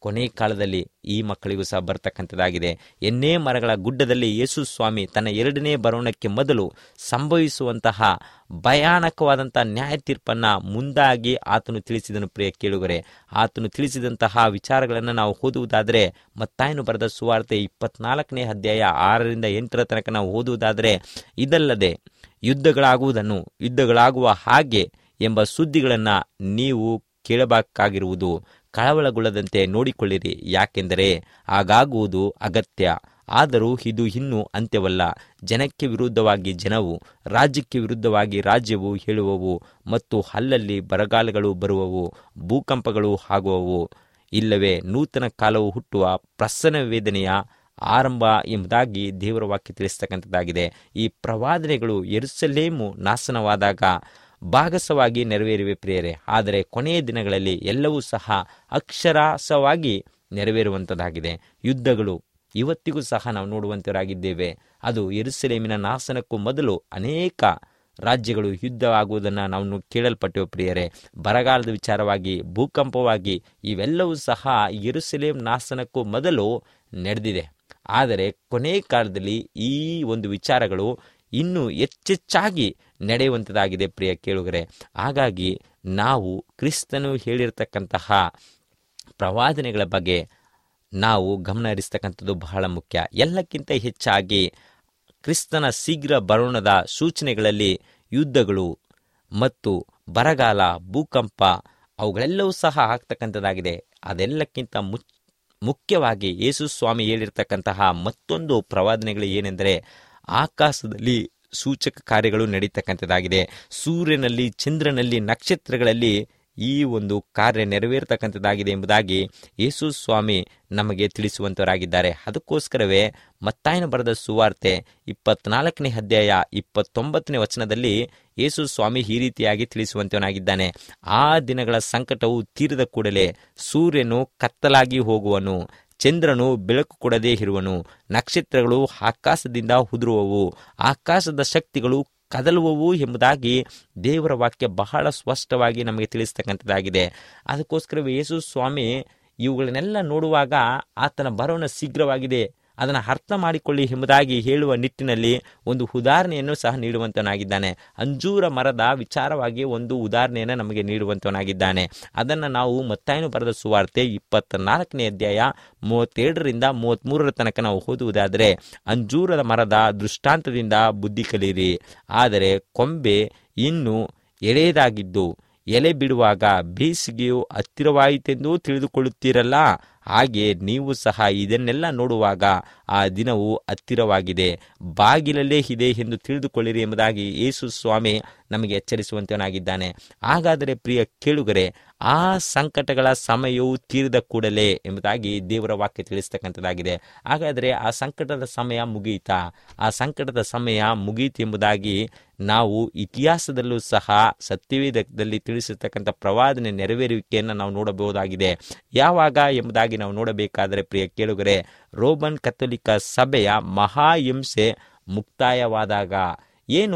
ಕೊನೆ ಕಾಲದಲ್ಲಿ ಈ ಮಕ್ಕಳಿಗೂ ಸಹ ಬರ್ತಕ್ಕಂಥದ್ದಾಗಿದೆ ಎನ್ನೇ ಮರಗಳ ಗುಡ್ಡದಲ್ಲಿ ಯೇಸು ಸ್ವಾಮಿ ತನ್ನ ಎರಡನೇ ಬರೋಣಕ್ಕೆ ಮೊದಲು ಸಂಭವಿಸುವಂತಹ ಭಯಾನಕವಾದಂಥ ನ್ಯಾಯ ತೀರ್ಪನ್ನ ಮುಂದಾಗಿ ಆತನು ತಿಳಿಸಿದನು ಪ್ರಿಯ ಕೇಳುಗರೆ ಆತನು ತಿಳಿಸಿದಂತಹ ವಿಚಾರಗಳನ್ನು ನಾವು ಓದುವುದಾದರೆ ಮತ್ತಾಯನು ಬರೆದ ಸುವಾರ್ತೆ ಇಪ್ಪತ್ನಾಲ್ಕನೇ ಅಧ್ಯಾಯ ಆರರಿಂದ ಎಂಟರ ತನಕ ನಾವು ಓದುವುದಾದರೆ ಇದಲ್ಲದೆ ಯುದ್ಧಗಳಾಗುವುದನ್ನು ಯುದ್ಧಗಳಾಗುವ ಹಾಗೆ ಎಂಬ ಸುದ್ದಿಗಳನ್ನು ನೀವು ಕೇಳಬೇಕಾಗಿರುವುದು ಕಳವಳಗೊಳ್ಳದಂತೆ ನೋಡಿಕೊಳ್ಳಿರಿ ಯಾಕೆಂದರೆ ಹಾಗಾಗುವುದು ಅಗತ್ಯ ಆದರೂ ಇದು ಇನ್ನೂ ಅಂತ್ಯವಲ್ಲ ಜನಕ್ಕೆ ವಿರುದ್ಧವಾಗಿ ಜನವು ರಾಜ್ಯಕ್ಕೆ ವಿರುದ್ಧವಾಗಿ ರಾಜ್ಯವು ಹೇಳುವವು ಮತ್ತು ಅಲ್ಲಲ್ಲಿ ಬರಗಾಲಗಳು ಬರುವವು ಭೂಕಂಪಗಳು ಆಗುವವು ಇಲ್ಲವೇ ನೂತನ ಕಾಲವು ಹುಟ್ಟುವ ಪ್ರಸನ್ನ ವೇದನೆಯ ಆರಂಭ ಎಂಬುದಾಗಿ ದೇವರ ವಾಕ್ಯ ತಿಳಿಸ್ತಕ್ಕಂಥದ್ದಾಗಿದೆ ಈ ಪ್ರವಾದನೆಗಳು ಎರುಸಲೇಮು ನಾಶನವಾದಾಗ ಭಾಗಸವಾಗಿ ನೆರವೇರಿವೆ ಪ್ರಿಯರೇ ಆದರೆ ಕೊನೆಯ ದಿನಗಳಲ್ಲಿ ಎಲ್ಲವೂ ಸಹ ಅಕ್ಷರಾಸವಾಗಿ ನೆರವೇರುವಂಥದ್ದಾಗಿದೆ ಯುದ್ಧಗಳು ಇವತ್ತಿಗೂ ಸಹ ನಾವು ನೋಡುವಂತರಾಗಿದ್ದೇವೆ ಅದು ಎರುಸಲೇಮಿನ ನಾಶನಕ್ಕೂ ಮೊದಲು ಅನೇಕ ರಾಜ್ಯಗಳು ಯುದ್ಧ ಆಗುವುದನ್ನು ನಾವು ನೋ- ಕೇಳಲ್ಪಟ್ಟೆವು ಪ್ರಿಯರೇ ಬರಗಾಲದ ವಿಚಾರವಾಗಿ ಭೂಕಂಪವಾಗಿ ಇವೆಲ್ಲವೂ ಸಹ ಎರುಸಲೇಮ್ ನಾಶನಕ್ಕೂ ಮೊದಲು ನಡೆದಿದೆ ಆದರೆ ಕೊನೆ ಕಾಲದಲ್ಲಿ ಈ ಒಂದು ವಿಚಾರಗಳು ಇನ್ನೂ ಹೆಚ್ಚೆಚ್ಚಾಗಿ ನಡೆಯುವಂಥದ್ದಾಗಿದೆ ಪ್ರಿಯ ಕೇಳುಗರೆ ಹಾಗಾಗಿ ನಾವು ಕ್ರಿಸ್ತನು ಹೇಳಿರ್ತಕ್ಕಂತಹ ಪ್ರವಾದನೆಗಳ ಬಗ್ಗೆ ನಾವು ಗಮನ ಹರಿಸ್ತಕ್ಕಂಥದ್ದು ಬಹಳ ಮುಖ್ಯ ಎಲ್ಲಕ್ಕಿಂತ ಹೆಚ್ಚಾಗಿ ಕ್ರಿಸ್ತನ ಶೀಘ್ರ ಬರೋಣದ ಸೂಚನೆಗಳಲ್ಲಿ ಯುದ್ಧಗಳು ಮತ್ತು ಬರಗಾಲ ಭೂಕಂಪ ಅವುಗಳೆಲ್ಲವೂ ಸಹ ಆಗ್ತಕ್ಕಂಥದ್ದಾಗಿದೆ ಅದೆಲ್ಲಕ್ಕಿಂತ ಮುಚ್ ಮುಖ್ಯವಾಗಿ ಯೇಸು ಸ್ವಾಮಿ ಹೇಳಿರ್ತಕ್ಕಂತಹ ಮತ್ತೊಂದು ಪ್ರವಾದನೆಗಳು ಏನೆಂದರೆ ಆಕಾಶದಲ್ಲಿ ಸೂಚಕ ಕಾರ್ಯಗಳು ನಡೀತಕ್ಕಂಥದ್ದಾಗಿದೆ ಸೂರ್ಯನಲ್ಲಿ ಚಂದ್ರನಲ್ಲಿ ನಕ್ಷತ್ರಗಳಲ್ಲಿ ಈ ಒಂದು ಕಾರ್ಯ ನೆರವೇರ್ತಕ್ಕಂಥದ್ದಾಗಿದೆ ಎಂಬುದಾಗಿ ಯೇಸು ಸ್ವಾಮಿ ನಮಗೆ ತಿಳಿಸುವಂತವರಾಗಿದ್ದಾರೆ ಅದಕ್ಕೋಸ್ಕರವೇ ಮತ್ತಾಯನ ಬರೆದ ಸುವಾರ್ತೆ ಇಪ್ಪತ್ನಾಲ್ಕನೇ ಅಧ್ಯಾಯ ಇಪ್ಪತ್ತೊಂಬತ್ತನೇ ವಚನದಲ್ಲಿ ಯೇಸು ಸ್ವಾಮಿ ಈ ರೀತಿಯಾಗಿ ತಿಳಿಸುವಂತವನಾಗಿದ್ದಾನೆ ಆ ದಿನಗಳ ಸಂಕಟವು ತೀರಿದ ಕೂಡಲೇ ಸೂರ್ಯನು ಕತ್ತಲಾಗಿ ಹೋಗುವನು ಚಂದ್ರನು ಬೆಳಕು ಕೊಡದೇ ಇರುವನು ನಕ್ಷತ್ರಗಳು ಆಕಾಶದಿಂದ ಉದುರುವವು ಆಕಾಶದ ಶಕ್ತಿಗಳು ಕದಲುವವು ಎಂಬುದಾಗಿ ದೇವರ ವಾಕ್ಯ ಬಹಳ ಸ್ಪಷ್ಟವಾಗಿ ನಮಗೆ ತಿಳಿಸ್ತಕ್ಕಂಥದ್ದಾಗಿದೆ ಅದಕ್ಕೋಸ್ಕರವೇ ಯೇಸು ಸ್ವಾಮಿ ಇವುಗಳನ್ನೆಲ್ಲ ನೋಡುವಾಗ ಆತನ ಬರೋಣ ಶೀಘ್ರವಾಗಿದೆ ಅದನ್ನು ಅರ್ಥ ಮಾಡಿಕೊಳ್ಳಿ ಎಂಬುದಾಗಿ ಹೇಳುವ ನಿಟ್ಟಿನಲ್ಲಿ ಒಂದು ಉದಾಹರಣೆಯನ್ನು ಸಹ ನೀಡುವಂತನಾಗಿದ್ದಾನೆ ಅಂಜೂರ ಮರದ ವಿಚಾರವಾಗಿ ಒಂದು ಉದಾಹರಣೆಯನ್ನು ನಮಗೆ ನೀಡುವಂತವನಾಗಿದ್ದಾನೆ ಅದನ್ನು ನಾವು ಮತ್ತಾಯನು ಬರೆದ ಸುವಾರ್ತೆ ಇಪ್ಪತ್ತ ನಾಲ್ಕನೇ ಅಧ್ಯಾಯ ಮೂವತ್ತೆರಡರಿಂದ ಮೂವತ್ತ್ಮೂರರ ತನಕ ನಾವು ಓದುವುದಾದರೆ ಅಂಜೂರದ ಮರದ ದೃಷ್ಟಾಂತದಿಂದ ಬುದ್ಧಿ ಕಲಿಯಿರಿ ಆದರೆ ಕೊಂಬೆ ಇನ್ನು ಎಳೆಯದಾಗಿದ್ದು ಎಲೆ ಬಿಡುವಾಗ ಬೇಸಿಗೆಯು ಹತ್ತಿರವಾಯಿತೆಂದು ತಿಳಿದುಕೊಳ್ಳುತ್ತೀರಲ್ಲ ಹಾಗೆ ನೀವು ಸಹ ಇದನ್ನೆಲ್ಲ ನೋಡುವಾಗ ಆ ದಿನವು ಹತ್ತಿರವಾಗಿದೆ ಬಾಗಿಲಲ್ಲೇ ಇದೆ ಎಂದು ತಿಳಿದುಕೊಳ್ಳಿರಿ ಎಂಬುದಾಗಿ ಯೇಸು ಸ್ವಾಮಿ ನಮಗೆ ಎಚ್ಚರಿಸುವಂತವನಾಗಿದ್ದಾನೆ ಹಾಗಾದರೆ ಪ್ರಿಯ ಕೇಳುಗರೆ ಆ ಸಂಕಟಗಳ ಸಮಯವು ತೀರಿದ ಕೂಡಲೇ ಎಂಬುದಾಗಿ ದೇವರ ವಾಕ್ಯ ತಿಳಿಸ್ತಕ್ಕಂಥದ್ದಾಗಿದೆ ಹಾಗಾದರೆ ಆ ಸಂಕಟದ ಸಮಯ ಮುಗಿಯಿತಾ ಆ ಸಂಕಟದ ಸಮಯ ಮುಗಿಯಿತು ಎಂಬುದಾಗಿ ನಾವು ಇತಿಹಾಸದಲ್ಲೂ ಸಹ ಸತ್ಯವೇದದಲ್ಲಿ ತಿಳಿಸಿರ್ತಕ್ಕಂಥ ಪ್ರವಾದನೆ ನೆರವೇರುವಿಕೆಯನ್ನು ನಾವು ನೋಡಬಹುದಾಗಿದೆ ಯಾವಾಗ ಎಂಬುದಾಗಿ ನಾವು ನೋಡಬೇಕಾದರೆ ಪ್ರಿಯ ಕೇಳುಗರೆ ರೋಮನ್ ಕಥೋಲಿಕ ಸಭೆಯ ಮಹಾಹಿಂಸೆ ಮುಕ್ತಾಯವಾದಾಗ ಏನು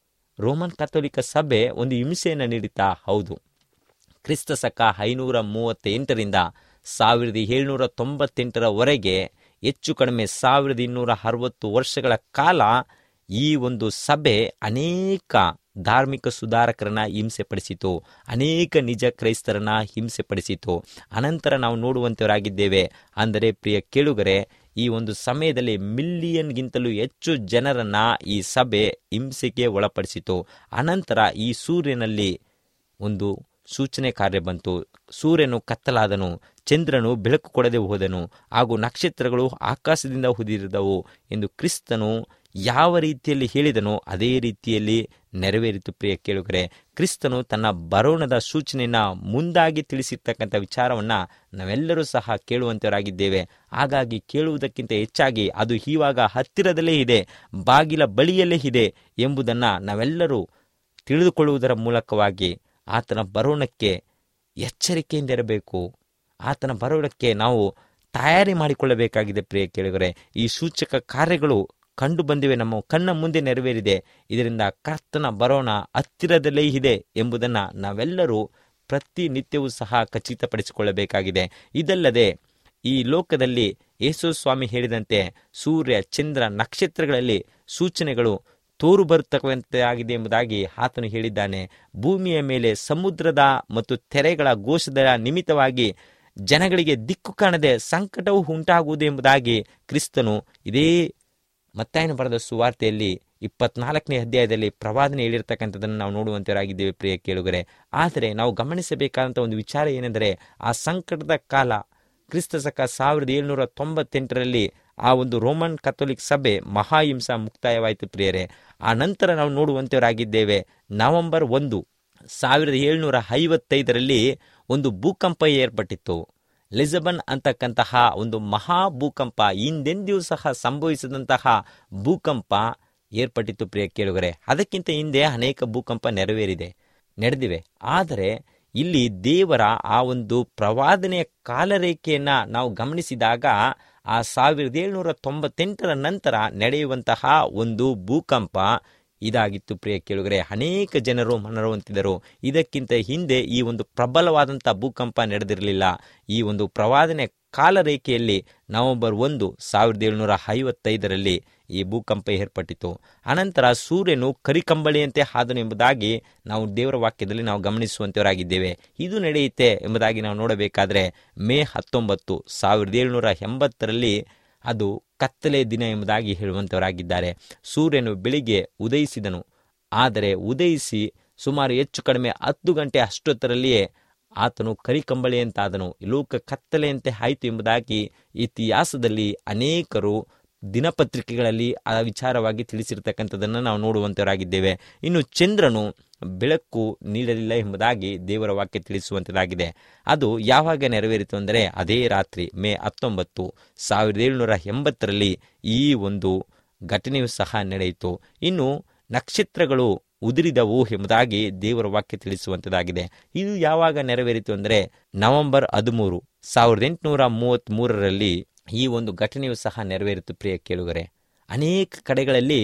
ರೋಮನ್ ಕಥೋಲಿಕ ಸಭೆ ಒಂದು ಹಿಂಸೆಯನ್ನು ನೀಡಿತಾ ಹೌದು ಕ್ರಿಸ್ತ ಶಕ ಐನೂರ ಮೂವತ್ತೆಂಟರಿಂದ ಸಾವಿರದ ಏಳ್ನೂರ ತೊಂಬತ್ತೆಂಟರವರೆಗೆ ಹೆಚ್ಚು ಕಡಿಮೆ ಸಾವಿರದ ಇನ್ನೂರ ಅರವತ್ತು ವರ್ಷಗಳ ಕಾಲ ಈ ಒಂದು ಸಭೆ ಅನೇಕ ಧಾರ್ಮಿಕ ಸುಧಾರಕರನ್ನ ಹಿಂಸೆಪಡಿಸಿತು ಅನೇಕ ನಿಜ ಕ್ರೈಸ್ತರನ್ನ ಹಿಂಸೆಪಡಿಸಿತು ಅನಂತರ ನಾವು ನೋಡುವಂತವರಾಗಿದ್ದೇವೆ ಅಂದರೆ ಪ್ರಿಯ ಕೇಳುಗರೆ ಈ ಒಂದು ಸಮಯದಲ್ಲಿ ಮಿಲಿಯನ್ಗಿಂತಲೂ ಹೆಚ್ಚು ಜನರನ್ನ ಈ ಸಭೆ ಹಿಂಸೆಗೆ ಒಳಪಡಿಸಿತು ಅನಂತರ ಈ ಸೂರ್ಯನಲ್ಲಿ ಒಂದು ಸೂಚನೆ ಕಾರ್ಯ ಬಂತು ಸೂರ್ಯನು ಕತ್ತಲಾದನು ಚಂದ್ರನು ಬೆಳಕು ಕೊಡದೆ ಹೋದನು ಹಾಗೂ ನಕ್ಷತ್ರಗಳು ಆಕಾಶದಿಂದ ಉದಿರಿದವು ಎಂದು ಕ್ರಿಸ್ತನು ಯಾವ ರೀತಿಯಲ್ಲಿ ಹೇಳಿದನೋ ಅದೇ ರೀತಿಯಲ್ಲಿ ನೆರವೇರಿತು ಪ್ರಿಯ ಕೇಳುಗರೆ ಕ್ರಿಸ್ತನು ತನ್ನ ಬರೋಣದ ಸೂಚನೆಯನ್ನ ಮುಂದಾಗಿ ತಿಳಿಸಿರ್ತಕ್ಕಂಥ ವಿಚಾರವನ್ನ ನಾವೆಲ್ಲರೂ ಸಹ ಕೇಳುವಂತವರಾಗಿದ್ದೇವೆ ಹಾಗಾಗಿ ಕೇಳುವುದಕ್ಕಿಂತ ಹೆಚ್ಚಾಗಿ ಅದು ಇವಾಗ ಹತ್ತಿರದಲ್ಲೇ ಇದೆ ಬಾಗಿಲ ಬಳಿಯಲ್ಲೇ ಇದೆ ಎಂಬುದನ್ನು ನಾವೆಲ್ಲರೂ ತಿಳಿದುಕೊಳ್ಳುವುದರ ಮೂಲಕವಾಗಿ ಆತನ ಬರೋಣಕ್ಕೆ ಎಚ್ಚರಿಕೆಯಿಂದ ಇರಬೇಕು ಆತನ ಬರೋಣಕ್ಕೆ ನಾವು ತಯಾರಿ ಮಾಡಿಕೊಳ್ಳಬೇಕಾಗಿದೆ ಪ್ರಿಯ ಕೇಳಿದರೆ ಈ ಸೂಚಕ ಕಾರ್ಯಗಳು ಕಂಡು ಬಂದಿವೆ ನಮ್ಮ ಕಣ್ಣ ಮುಂದೆ ನೆರವೇರಿದೆ ಇದರಿಂದ ಕರ್ತನ ಬರೋಣ ಹತ್ತಿರದಲ್ಲೇ ಇದೆ ಎಂಬುದನ್ನು ನಾವೆಲ್ಲರೂ ಪ್ರತಿನಿತ್ಯವೂ ಸಹ ಖಚಿತಪಡಿಸಿಕೊಳ್ಳಬೇಕಾಗಿದೆ ಇದಲ್ಲದೆ ಈ ಲೋಕದಲ್ಲಿ ಯೇಸು ಸ್ವಾಮಿ ಹೇಳಿದಂತೆ ಸೂರ್ಯ ಚಂದ್ರ ನಕ್ಷತ್ರಗಳಲ್ಲಿ ಸೂಚನೆಗಳು ತೋರು ಬರುತ್ತವಂತೆ ಆಗಿದೆ ಎಂಬುದಾಗಿ ಆತನು ಹೇಳಿದ್ದಾನೆ ಭೂಮಿಯ ಮೇಲೆ ಸಮುದ್ರದ ಮತ್ತು ತೆರೆಗಳ ಘೋಷದ ನಿಮಿತ್ತವಾಗಿ ಜನಗಳಿಗೆ ದಿಕ್ಕು ಕಾಣದೆ ಸಂಕಟವು ಉಂಟಾಗುವುದು ಎಂಬುದಾಗಿ ಕ್ರಿಸ್ತನು ಇದೇ ಮತ್ತಾಯನ ಬರೆದ ಸುವಾರ್ತೆಯಲ್ಲಿ ಇಪ್ಪತ್ನಾಲ್ಕನೇ ಅಧ್ಯಾಯದಲ್ಲಿ ಪ್ರವಾದನೆ ಹೇಳಿರ್ತಕ್ಕಂಥದ್ದನ್ನು ನಾವು ನೋಡುವಂತರಾಗಿದ್ದೇವೆ ಪ್ರಿಯ ಕೇಳುಗರೆ ಆದರೆ ನಾವು ಗಮನಿಸಬೇಕಾದಂಥ ಒಂದು ವಿಚಾರ ಏನೆಂದರೆ ಆ ಸಂಕಟದ ಕಾಲ ಕ್ರಿಸ್ತ ಶಕ ಸಾವಿರದ ಏಳುನೂರ ತೊಂಬತ್ತೆಂಟರಲ್ಲಿ ಆ ಒಂದು ರೋಮನ್ ಕಥೋಲಿಕ್ ಸಭೆ ಮಹಾಹಿಂಸ ಮುಕ್ತಾಯವಾಯಿತು ಪ್ರಿಯರೇ ಆ ನಂತರ ನಾವು ನೋಡುವಂತವರಾಗಿದ್ದೇವೆ ನವೆಂಬರ್ ಒಂದು ಸಾವಿರದ ಏಳುನೂರ ಐವತ್ತೈದರಲ್ಲಿ ಒಂದು ಭೂಕಂಪ ಏರ್ಪಟ್ಟಿತ್ತು ಲಿಸಬನ್ ಅಂತಕ್ಕಂತಹ ಒಂದು ಮಹಾ ಭೂಕಂಪ ಹಿಂದೆಂದಿಯೂ ಸಹ ಸಂಭವಿಸಿದಂತಹ ಭೂಕಂಪ ಏರ್ಪಟ್ಟಿತ್ತು ಪ್ರಿಯ ಕೇಳುಗರೆ ಅದಕ್ಕಿಂತ ಹಿಂದೆ ಅನೇಕ ಭೂಕಂಪ ನೆರವೇರಿದೆ ನಡೆದಿವೆ ಆದರೆ ಇಲ್ಲಿ ದೇವರ ಆ ಒಂದು ಪ್ರವಾದನೆಯ ಕಾಲರೇಖೆಯನ್ನ ನಾವು ಗಮನಿಸಿದಾಗ ಆ ಸಾವಿರದ ಏಳುನೂರ ತೊಂಬತ್ತೆಂಟರ ನಂತರ ನಡೆಯುವಂತಹ ಒಂದು ಭೂಕಂಪ ಇದಾಗಿತ್ತು ಪ್ರಿಯ ಕೇಳುಗರೆ ಅನೇಕ ಜನರು ಮನರುವಂತಿದ್ದರು ಇದಕ್ಕಿಂತ ಹಿಂದೆ ಈ ಒಂದು ಪ್ರಬಲವಾದಂಥ ಭೂಕಂಪ ನಡೆದಿರಲಿಲ್ಲ ಈ ಒಂದು ಪ್ರವಾದನೆ ಕಾಲರೇಖೆಯಲ್ಲಿ ನವೆಂಬರ್ ಒಂದು ಸಾವಿರದ ಏಳುನೂರ ಐವತ್ತೈದರಲ್ಲಿ ಈ ಭೂಕಂಪ ಏರ್ಪಟ್ಟಿತು ಅನಂತರ ಸೂರ್ಯನು ಕರಿಕಂಬಳಿಯಂತೆ ಹಾದನು ಎಂಬುದಾಗಿ ನಾವು ದೇವರ ವಾಕ್ಯದಲ್ಲಿ ನಾವು ಗಮನಿಸುವಂತವರಾಗಿದ್ದೇವೆ ಇದು ನಡೆಯುತ್ತೆ ಎಂಬುದಾಗಿ ನಾವು ನೋಡಬೇಕಾದ್ರೆ ಮೇ ಹತ್ತೊಂಬತ್ತು ಸಾವಿರದ ಏಳುನೂರ ಎಂಬತ್ತರಲ್ಲಿ ಅದು ಕತ್ತಲೆ ದಿನ ಎಂಬುದಾಗಿ ಹೇಳುವಂತವರಾಗಿದ್ದಾರೆ ಸೂರ್ಯನು ಬೆಳಿಗ್ಗೆ ಉದಯಿಸಿದನು ಆದರೆ ಉದಯಿಸಿ ಸುಮಾರು ಹೆಚ್ಚು ಕಡಿಮೆ ಹತ್ತು ಗಂಟೆ ಅಷ್ಟೊತ್ತರಲ್ಲಿಯೇ ಆತನು ಕರಿಕಂಬಳಿಯಂತಾದನು ಲೋಕ ಕತ್ತಲೆಯಂತೆ ಆಯಿತು ಎಂಬುದಾಗಿ ಇತಿಹಾಸದಲ್ಲಿ ಅನೇಕರು ದಿನಪತ್ರಿಕೆಗಳಲ್ಲಿ ಆ ವಿಚಾರವಾಗಿ ತಿಳಿಸಿರ್ತಕ್ಕಂಥದ್ದನ್ನು ನಾವು ನೋಡುವಂತವರಾಗಿದ್ದೇವೆ ಇನ್ನು ಚಂದ್ರನು ಬೆಳಕು ನೀಡಲಿಲ್ಲ ಎಂಬುದಾಗಿ ದೇವರ ವಾಕ್ಯ ತಿಳಿಸುವಂಥದ್ದಾಗಿದೆ ಅದು ಯಾವಾಗ ನೆರವೇರಿತು ಅಂದರೆ ಅದೇ ರಾತ್ರಿ ಮೇ ಹತ್ತೊಂಬತ್ತು ಸಾವಿರದ ಏಳುನೂರ ಎಂಬತ್ತರಲ್ಲಿ ಈ ಒಂದು ಘಟನೆಯು ಸಹ ನಡೆಯಿತು ಇನ್ನು ನಕ್ಷತ್ರಗಳು ಉದುರಿದವು ಎಂಬುದಾಗಿ ದೇವರ ವಾಕ್ಯ ತಿಳಿಸುವಂಥದ್ದಾಗಿದೆ ಇದು ಯಾವಾಗ ನೆರವೇರಿತು ಅಂದರೆ ನವೆಂಬರ್ ಹದಿಮೂರು ಸಾವಿರದ ಎಂಟುನೂರ ಮೂವತ್ತ್ ಮೂರರಲ್ಲಿ ಈ ಒಂದು ಘಟನೆಯು ಸಹ ನೆರವೇರಿತು ಪ್ರಿಯ ಕೇಳುಗರೆ ಅನೇಕ ಕಡೆಗಳಲ್ಲಿ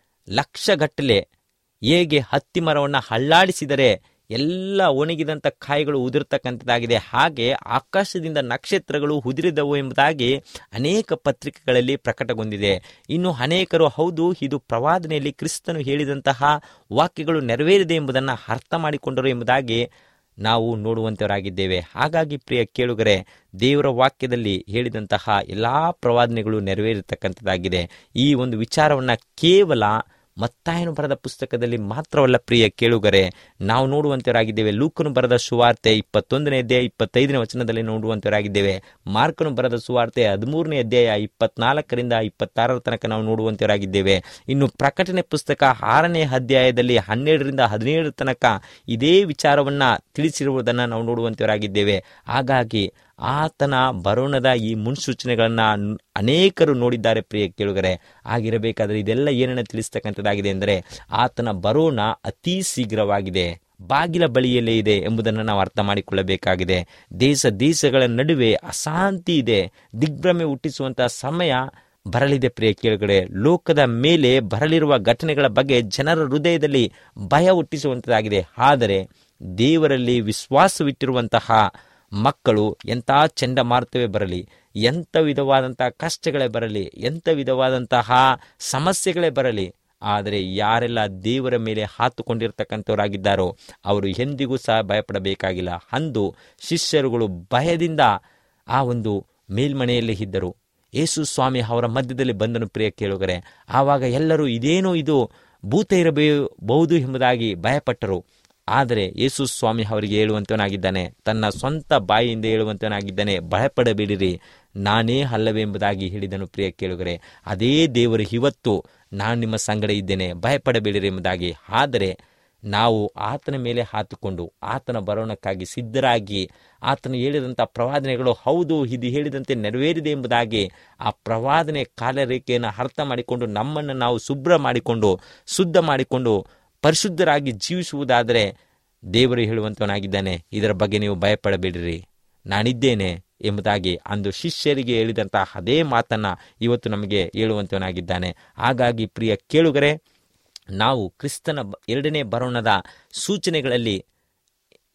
ಲಕ್ಷಗಟ್ಟಲೆ ಹೇಗೆ ಹತ್ತಿ ಮರವನ್ನು ಹಳ್ಳಾಡಿಸಿದರೆ ಎಲ್ಲ ಒಣಗಿದಂಥ ಕಾಯಿಗಳು ಉದುರ್ತಕ್ಕಂಥದ್ದಾಗಿದೆ ಹಾಗೆ ಆಕಾಶದಿಂದ ನಕ್ಷತ್ರಗಳು ಉದುರಿದವು ಎಂಬುದಾಗಿ ಅನೇಕ ಪತ್ರಿಕೆಗಳಲ್ಲಿ ಪ್ರಕಟಗೊಂಡಿದೆ ಇನ್ನು ಅನೇಕರು ಹೌದು ಇದು ಪ್ರವಾದನೆಯಲ್ಲಿ ಕ್ರಿಸ್ತನು ಹೇಳಿದಂತಹ ವಾಕ್ಯಗಳು ನೆರವೇರಿದೆ ಎಂಬುದನ್ನು ಅರ್ಥ ಮಾಡಿಕೊಂಡರು ಎಂಬುದಾಗಿ ನಾವು ನೋಡುವಂತವರಾಗಿದ್ದೇವೆ ಹಾಗಾಗಿ ಪ್ರಿಯ ಕೇಳುಗರೆ ದೇವರ ವಾಕ್ಯದಲ್ಲಿ ಹೇಳಿದಂತಹ ಎಲ್ಲ ಪ್ರವಾದನೆಗಳು ನೆರವೇರಿರ್ತಕ್ಕಂಥದ್ದಾಗಿದೆ ಈ ಒಂದು ವಿಚಾರವನ್ನು ಕೇವಲ ಮತ್ತಾಯನು ಬರೆದ ಪುಸ್ತಕದಲ್ಲಿ ಮಾತ್ರವಲ್ಲ ಪ್ರಿಯ ಕೇಳುಗರೆ ನಾವು ನೋಡುವಂತವರಾಗಿದ್ದೇವೆ ಲೂಕನು ಬರೆದ ಸುವಾರ್ತೆ ಇಪ್ಪತ್ತೊಂದನೇ ಅಧ್ಯಾಯ ಇಪ್ಪತ್ತೈದನೇ ವಚನದಲ್ಲಿ ನೋಡುವಂತವರಾಗಿದ್ದೇವೆ ಮಾರ್ಕನು ಬರೆದ ಸುವಾರ್ತೆ ಹದಿಮೂರನೇ ಅಧ್ಯಾಯ ಇಪ್ಪತ್ನಾಲ್ಕರಿಂದ ಇಪ್ಪತ್ತಾರರ ತನಕ ನಾವು ನೋಡುವಂತವರಾಗಿದ್ದೇವೆ ಇನ್ನು ಪ್ರಕಟಣೆ ಪುಸ್ತಕ ಆರನೇ ಅಧ್ಯಾಯದಲ್ಲಿ ಹನ್ನೆರಡರಿಂದ ಹದಿನೇಳರ ತನಕ ಇದೇ ವಿಚಾರವನ್ನ ತಿಳಿಸಿರುವುದನ್ನು ನಾವು ನೋಡುವಂತವರಾಗಿದ್ದೇವೆ ಹಾಗಾಗಿ ಆತನ ಬರೋಣದ ಈ ಮುನ್ಸೂಚನೆಗಳನ್ನ ಅನೇಕರು ನೋಡಿದ್ದಾರೆ ಪ್ರಿಯ ಕೇಳುಗರೆ ಆಗಿರಬೇಕಾದ್ರೆ ಇದೆಲ್ಲ ಏನನ್ನ ತಿಳಿಸ್ತಕ್ಕಂಥದ್ದಾಗಿದೆ ಎಂದರೆ ಆತನ ಬರೋಣ ಅತಿ ಶೀಘ್ರವಾಗಿದೆ ಬಾಗಿಲ ಬಳಿಯಲ್ಲೇ ಇದೆ ಎಂಬುದನ್ನು ನಾವು ಅರ್ಥ ಮಾಡಿಕೊಳ್ಳಬೇಕಾಗಿದೆ ದೇಶ ದೇಶಗಳ ನಡುವೆ ಅಶಾಂತಿ ಇದೆ ದಿಗ್ಭ್ರಮೆ ಹುಟ್ಟಿಸುವಂತಹ ಸಮಯ ಬರಲಿದೆ ಪ್ರಿಯ ಕೇಳುಗಡೆ ಲೋಕದ ಮೇಲೆ ಬರಲಿರುವ ಘಟನೆಗಳ ಬಗ್ಗೆ ಜನರ ಹೃದಯದಲ್ಲಿ ಭಯ ಹುಟ್ಟಿಸುವಂಥದ್ದಾಗಿದೆ ಆದರೆ ದೇವರಲ್ಲಿ ವಿಶ್ವಾಸವಿಟ್ಟಿರುವಂತಹ ಮಕ್ಕಳು ಎಂಥ ಚಂಡಮಾರುತವೇ ಬರಲಿ ಎಂಥ ವಿಧವಾದಂತಹ ಕಷ್ಟಗಳೇ ಬರಲಿ ಎಂಥ ವಿಧವಾದಂತಹ ಸಮಸ್ಯೆಗಳೇ ಬರಲಿ ಆದರೆ ಯಾರೆಲ್ಲ ದೇವರ ಮೇಲೆ ಹಾತುಕೊಂಡಿರ್ತಕ್ಕಂಥವರಾಗಿದ್ದಾರೋ ಅವರು ಎಂದಿಗೂ ಸಹ ಭಯಪಡಬೇಕಾಗಿಲ್ಲ ಅಂದು ಶಿಷ್ಯರುಗಳು ಭಯದಿಂದ ಆ ಒಂದು ಮೇಲ್ಮನೆಯಲ್ಲಿ ಇದ್ದರು ಯೇಸು ಸ್ವಾಮಿ ಅವರ ಮಧ್ಯದಲ್ಲಿ ಬಂದನು ಪ್ರಿಯ ಕೇಳುಗರೆ ಆವಾಗ ಎಲ್ಲರೂ ಇದೇನೋ ಇದು ಭೂತ ಇರಬಹುದು ಎಂಬುದಾಗಿ ಭಯಪಟ್ಟರು ಆದರೆ ಯೇಸು ಸ್ವಾಮಿ ಅವರಿಗೆ ಹೇಳುವಂತವನಾಗಿದ್ದಾನೆ ತನ್ನ ಸ್ವಂತ ಬಾಯಿಯಿಂದ ಹೇಳುವಂತವನಾಗಿದ್ದಾನೆ ಭಯಪಡಬೇಡಿರಿ ನಾನೇ ಅಲ್ಲವೆಂಬುದಾಗಿ ಹೇಳಿದನು ಪ್ರಿಯ ಕೇಳುಗರೆ ಅದೇ ದೇವರು ಇವತ್ತು ನಾನು ನಿಮ್ಮ ಸಂಗಡ ಇದ್ದೇನೆ ಭಯಪಡಬೇಡಿರಿ ಎಂಬುದಾಗಿ ಆದರೆ ನಾವು ಆತನ ಮೇಲೆ ಹಾತುಕೊಂಡು ಆತನ ಬರೋಣಕ್ಕಾಗಿ ಸಿದ್ಧರಾಗಿ ಆತನು ಹೇಳಿದಂಥ ಪ್ರವಾದನೆಗಳು ಹೌದು ಇದು ಹೇಳಿದಂತೆ ನೆರವೇರಿದೆ ಎಂಬುದಾಗಿ ಆ ಪ್ರವಾದನೆ ಕಾಲರೇಖೆಯನ್ನು ಅರ್ಥ ಮಾಡಿಕೊಂಡು ನಮ್ಮನ್ನು ನಾವು ಶುಭ್ರ ಮಾಡಿಕೊಂಡು ಶುದ್ಧ ಮಾಡಿಕೊಂಡು ಪರಿಶುದ್ಧರಾಗಿ ಜೀವಿಸುವುದಾದರೆ ದೇವರು ಹೇಳುವಂತವನಾಗಿದ್ದಾನೆ ಇದರ ಬಗ್ಗೆ ನೀವು ಭಯಪಡಬೇಡಿರಿ ನಾನಿದ್ದೇನೆ ಎಂಬುದಾಗಿ ಅಂದು ಶಿಷ್ಯರಿಗೆ ಹೇಳಿದಂತಹ ಅದೇ ಮಾತನ್ನ ಇವತ್ತು ನಮಗೆ ಹೇಳುವಂತವನಾಗಿದ್ದಾನೆ ಹಾಗಾಗಿ ಪ್ರಿಯ ಕೇಳುಗರೆ ನಾವು ಕ್ರಿಸ್ತನ ಎರಡನೇ ಬರೋಣದ ಸೂಚನೆಗಳಲ್ಲಿ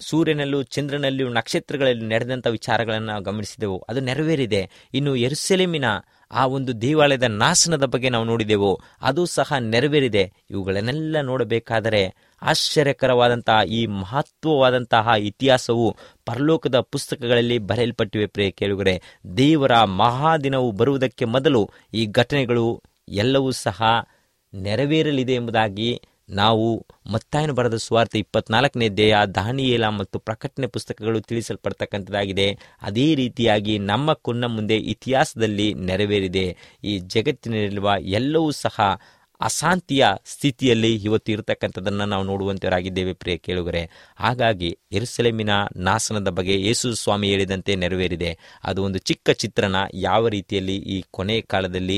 ಸೂರ್ಯನಲ್ಲೂ ಚಂದ್ರನಲ್ಲಿಯೂ ನಕ್ಷತ್ರಗಳಲ್ಲಿ ನಡೆದಂಥ ವಿಚಾರಗಳನ್ನು ನಾವು ಗಮನಿಸಿದೆವು ಅದು ನೆರವೇರಿದೆ ಇನ್ನು ಎರುಸೆಲೆಮಿನ ಆ ಒಂದು ದೇವಾಲಯದ ನಾಶನದ ಬಗ್ಗೆ ನಾವು ನೋಡಿದೆವು ಅದು ಸಹ ನೆರವೇರಿದೆ ಇವುಗಳನ್ನೆಲ್ಲ ನೋಡಬೇಕಾದರೆ ಆಶ್ಚರ್ಯಕರವಾದಂತಹ ಈ ಮಹತ್ವವಾದಂತಹ ಇತಿಹಾಸವು ಪರಲೋಕದ ಪುಸ್ತಕಗಳಲ್ಲಿ ಬರೆಯಲ್ಪಟ್ಟಿವೆ ಪ್ರಿಯ ಕೇಳುಗರೆ ದೇವರ ಮಹಾದಿನವು ಬರುವುದಕ್ಕೆ ಮೊದಲು ಈ ಘಟನೆಗಳು ಎಲ್ಲವೂ ಸಹ ನೆರವೇರಲಿದೆ ಎಂಬುದಾಗಿ ನಾವು ಮತ್ತಾಯನ ಬರೆದ ಸುವಾರ್ತೆ ಇಪ್ಪತ್ನಾಲ್ಕನೇ ದೇಹ ದಾನಿಯೇಲ ಮತ್ತು ಪ್ರಕಟಣೆ ಪುಸ್ತಕಗಳು ತಿಳಿಸಲ್ಪಡ್ತಕ್ಕಂಥದ್ದಾಗಿದೆ ಅದೇ ರೀತಿಯಾಗಿ ನಮ್ಮ ಕುನ್ನ ಮುಂದೆ ಇತಿಹಾಸದಲ್ಲಿ ನೆರವೇರಿದೆ ಈ ಜಗತ್ತಿನಲ್ಲಿರುವ ಎಲ್ಲವೂ ಸಹ ಅಶಾಂತಿಯ ಸ್ಥಿತಿಯಲ್ಲಿ ಇವತ್ತು ಇರತಕ್ಕಂಥದ್ದನ್ನು ನಾವು ನೋಡುವಂತವರಾಗಿದ್ದೇವೆ ಪ್ರಿಯ ಕೇಳುಗರೆ ಹಾಗಾಗಿ ಎರುಸಲೇಮಿನ ನಾಶನದ ಬಗ್ಗೆ ಯೇಸು ಸ್ವಾಮಿ ಹೇಳಿದಂತೆ ನೆರವೇರಿದೆ ಅದು ಒಂದು ಚಿಕ್ಕ ಚಿತ್ರಣ ಯಾವ ರೀತಿಯಲ್ಲಿ ಈ ಕೊನೆಯ ಕಾಲದಲ್ಲಿ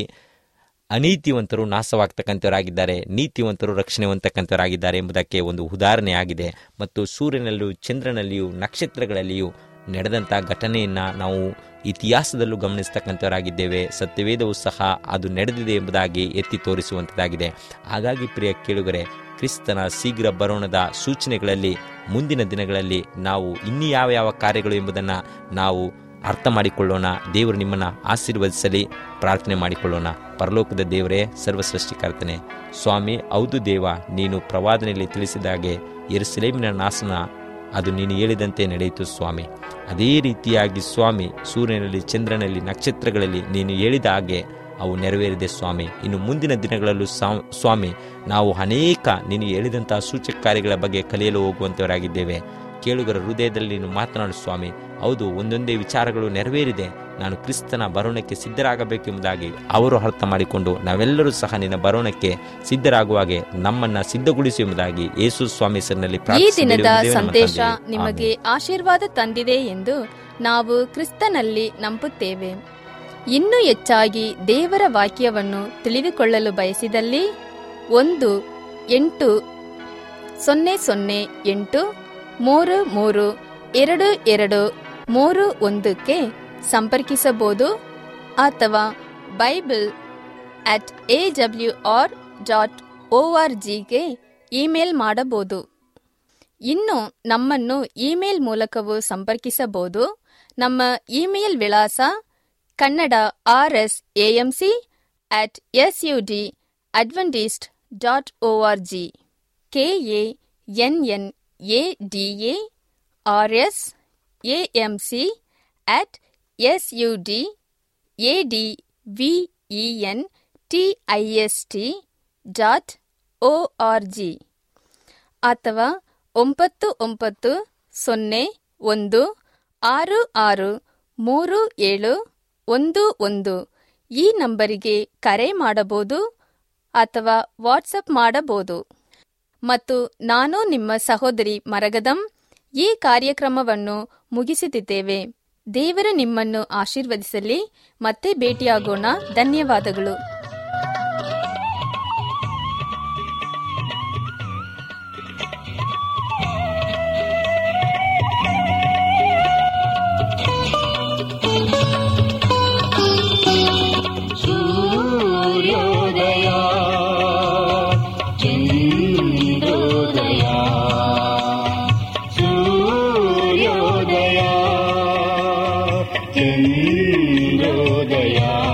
ಅನೀತಿವಂತರು ನಾಶವಾಗ್ತಕ್ಕಂಥವರಾಗಿದ್ದಾರೆ ನೀತಿವಂತರು ರಕ್ಷಣೆ ಹೊಂದತಕ್ಕಂಥವರಾಗಿದ್ದಾರೆ ಎಂಬುದಕ್ಕೆ ಒಂದು ಉದಾಹರಣೆ ಆಗಿದೆ ಮತ್ತು ಸೂರ್ಯನಲ್ಲಿಯೂ ಚಂದ್ರನಲ್ಲಿಯೂ ನಕ್ಷತ್ರಗಳಲ್ಲಿಯೂ ನಡೆದಂಥ ಘಟನೆಯನ್ನು ನಾವು ಇತಿಹಾಸದಲ್ಲೂ ಗಮನಿಸ್ತಕ್ಕಂಥವರಾಗಿದ್ದೇವೆ ಸತ್ಯವೇದವು ಸಹ ಅದು ನಡೆದಿದೆ ಎಂಬುದಾಗಿ ಎತ್ತಿ ತೋರಿಸುವಂಥದ್ದಾಗಿದೆ ಹಾಗಾಗಿ ಪ್ರಿಯ ಕೇಳುಗರೆ ಕ್ರಿಸ್ತನ ಶೀಘ್ರ ಬರೋಣದ ಸೂಚನೆಗಳಲ್ಲಿ ಮುಂದಿನ ದಿನಗಳಲ್ಲಿ ನಾವು ಇನ್ನೂ ಯಾವ ಯಾವ ಕಾರ್ಯಗಳು ಎಂಬುದನ್ನು ನಾವು ಅರ್ಥ ಮಾಡಿಕೊಳ್ಳೋಣ ದೇವರು ನಿಮ್ಮನ್ನು ಆಶೀರ್ವದಿಸಲಿ ಪ್ರಾರ್ಥನೆ ಮಾಡಿಕೊಳ್ಳೋಣ ಪರಲೋಕದ ದೇವರೇ ಸರ್ವಸೃಷ್ಟಿಕರ್ತನೆ ಸ್ವಾಮಿ ಹೌದು ದೇವ ನೀನು ಪ್ರವಾದನೆಯಲ್ಲಿ ತಿಳಿಸಿದ ಹಾಗೆ ಎರುಸಲೇಮಿನ ನಾಶನ ಅದು ನೀನು ಹೇಳಿದಂತೆ ನಡೆಯಿತು ಸ್ವಾಮಿ ಅದೇ ರೀತಿಯಾಗಿ ಸ್ವಾಮಿ ಸೂರ್ಯನಲ್ಲಿ ಚಂದ್ರನಲ್ಲಿ ನಕ್ಷತ್ರಗಳಲ್ಲಿ ನೀನು ಹೇಳಿದ ಹಾಗೆ ಅವು ನೆರವೇರಿದೆ ಸ್ವಾಮಿ ಇನ್ನು ಮುಂದಿನ ದಿನಗಳಲ್ಲೂ ಸಾ- ಸ್ವಾಮಿ ನಾವು ಅನೇಕ ನೀನು ಹೇಳಿದಂತಹ ಸೂಚಕ ಕಾರ್ಯಗಳ ಬಗ್ಗೆ ಕಲಿಯಲು ಹೋಗುವಂತವರಾಗಿದ್ದೇವೆ ಕೇಳುಗರ ಹೃದಯದಲ್ಲಿ ನೀನು ಮಾತನಾಡು ಸ್ವಾಮಿ ಹೌದು ಒಂದೊಂದೇ ವಿಚಾರಗಳು ನೆರವೇರಿದೆ ನಾನು ಕ್ರಿಸ್ತನ ಬರೋಣಕ್ಕೆ ಸಿದ್ಧರಾಗಬೇಕೆಂಬುದಾಗಿ ಅವರು ಅರ್ಥ ಮಾಡಿಕೊಂಡು ನಾವೆಲ್ಲರೂ ಸಹ ನಿನ್ನ ಬರೋಣಕ್ಕೆ ಸಿದ್ಧರಾಗುವಾಗೆ ನಮ್ಮನ್ನ ಸಿದ್ಧಗೊಳಿಸಿ ಎಂಬುದಾಗಿ ಯೇಸು ಸ್ವಾಮಿ ಹೆಸರಿನಲ್ಲಿ ಈ ಪ್ರಾರ್ಥಿಸಿ ದಿನದ ಬೇಡುವುದೇ ನಮ್ಮ ಸಂದೇಶ ತಂದೆಯೇ. ನಿಮಗೆ ಆಶೀರ್ವಾದ ತಂದಿದೆ ಎಂದು ನಾವು ಕ್ರಿಸ್ತನಲ್ಲಿ ನಂಬುತ್ತೇವೆ ಇನ್ನೂ ಹೆಚ್ಚಾಗಿ ದೇವರ ವಾಕ್ಯವನ್ನು ತಿಳಿದುಕೊಳ್ಳಲು ಬಯಸಿದಲ್ಲಿ ಒಂದು ಎಂಟು ಸೊನ್ನೆ ಸೊನ್ನೆ ಎಂಟು ಮೂರು ಮೂರು ಎರಡು ಎರಡು ಮೂರು ಒಂದಕ್ಕೆ ಸಂಪರ್ಕಿಸಬಹುದು ಅಥವಾ bible at A W R dot O R ಜಿಗೆ ಇಮೇಲ್ ಮಾಡಬಹುದು ಇನ್ನು ನಮ್ಮನ್ನು ಇಮೇಲ್ ಮೂಲಕವೂ ಸಂಪರ್ಕಿಸಬಹುದು ನಮ್ಮ ಇಮೇಲ್ ವಿಳಾಸ Kannada R S A M C at S U D adventist dot O R G K A N N A D A R S A M C at S U D A D V E N T I S T dot O R G ಅಥವಾ ಒಂಬತ್ತು ಒಂಬತ್ತು ಸೊನ್ನೆ ಒಂದು ಆರು ಆರು ಮೂರು ಏಳು ಒಂದು ಒಂದು ಈ ನಂಬರಿಗೆ ಕರೆ ಮಾಡಬಹುದು ಅಥವಾ ವಾಟ್ಸಪ್ ಮಾಡಬಹುದು ಮತ್ತು ನಾನು ನಿಮ್ಮ ಸಹೋದರಿ ಮರಗದಂ ಈ ಕಾರ್ಯಕ್ರಮವನ್ನು ಮುಗಿಸುತ್ತಿದ್ದೇವೆ ದೇವರು ನಿಮ್ಮನ್ನು ಆಶೀರ್ವದಿಸಲಿ ಮತ್ತೆ ಭೇಟಿಯಾಗೋಣ ಧನ್ಯವಾದಗಳು ಸೂರ್ಯೋದಯ ಚಂದ್ರೋದಯ ಸೂರ್ಯೋದಯ ಚಂದ್ರೋದಯ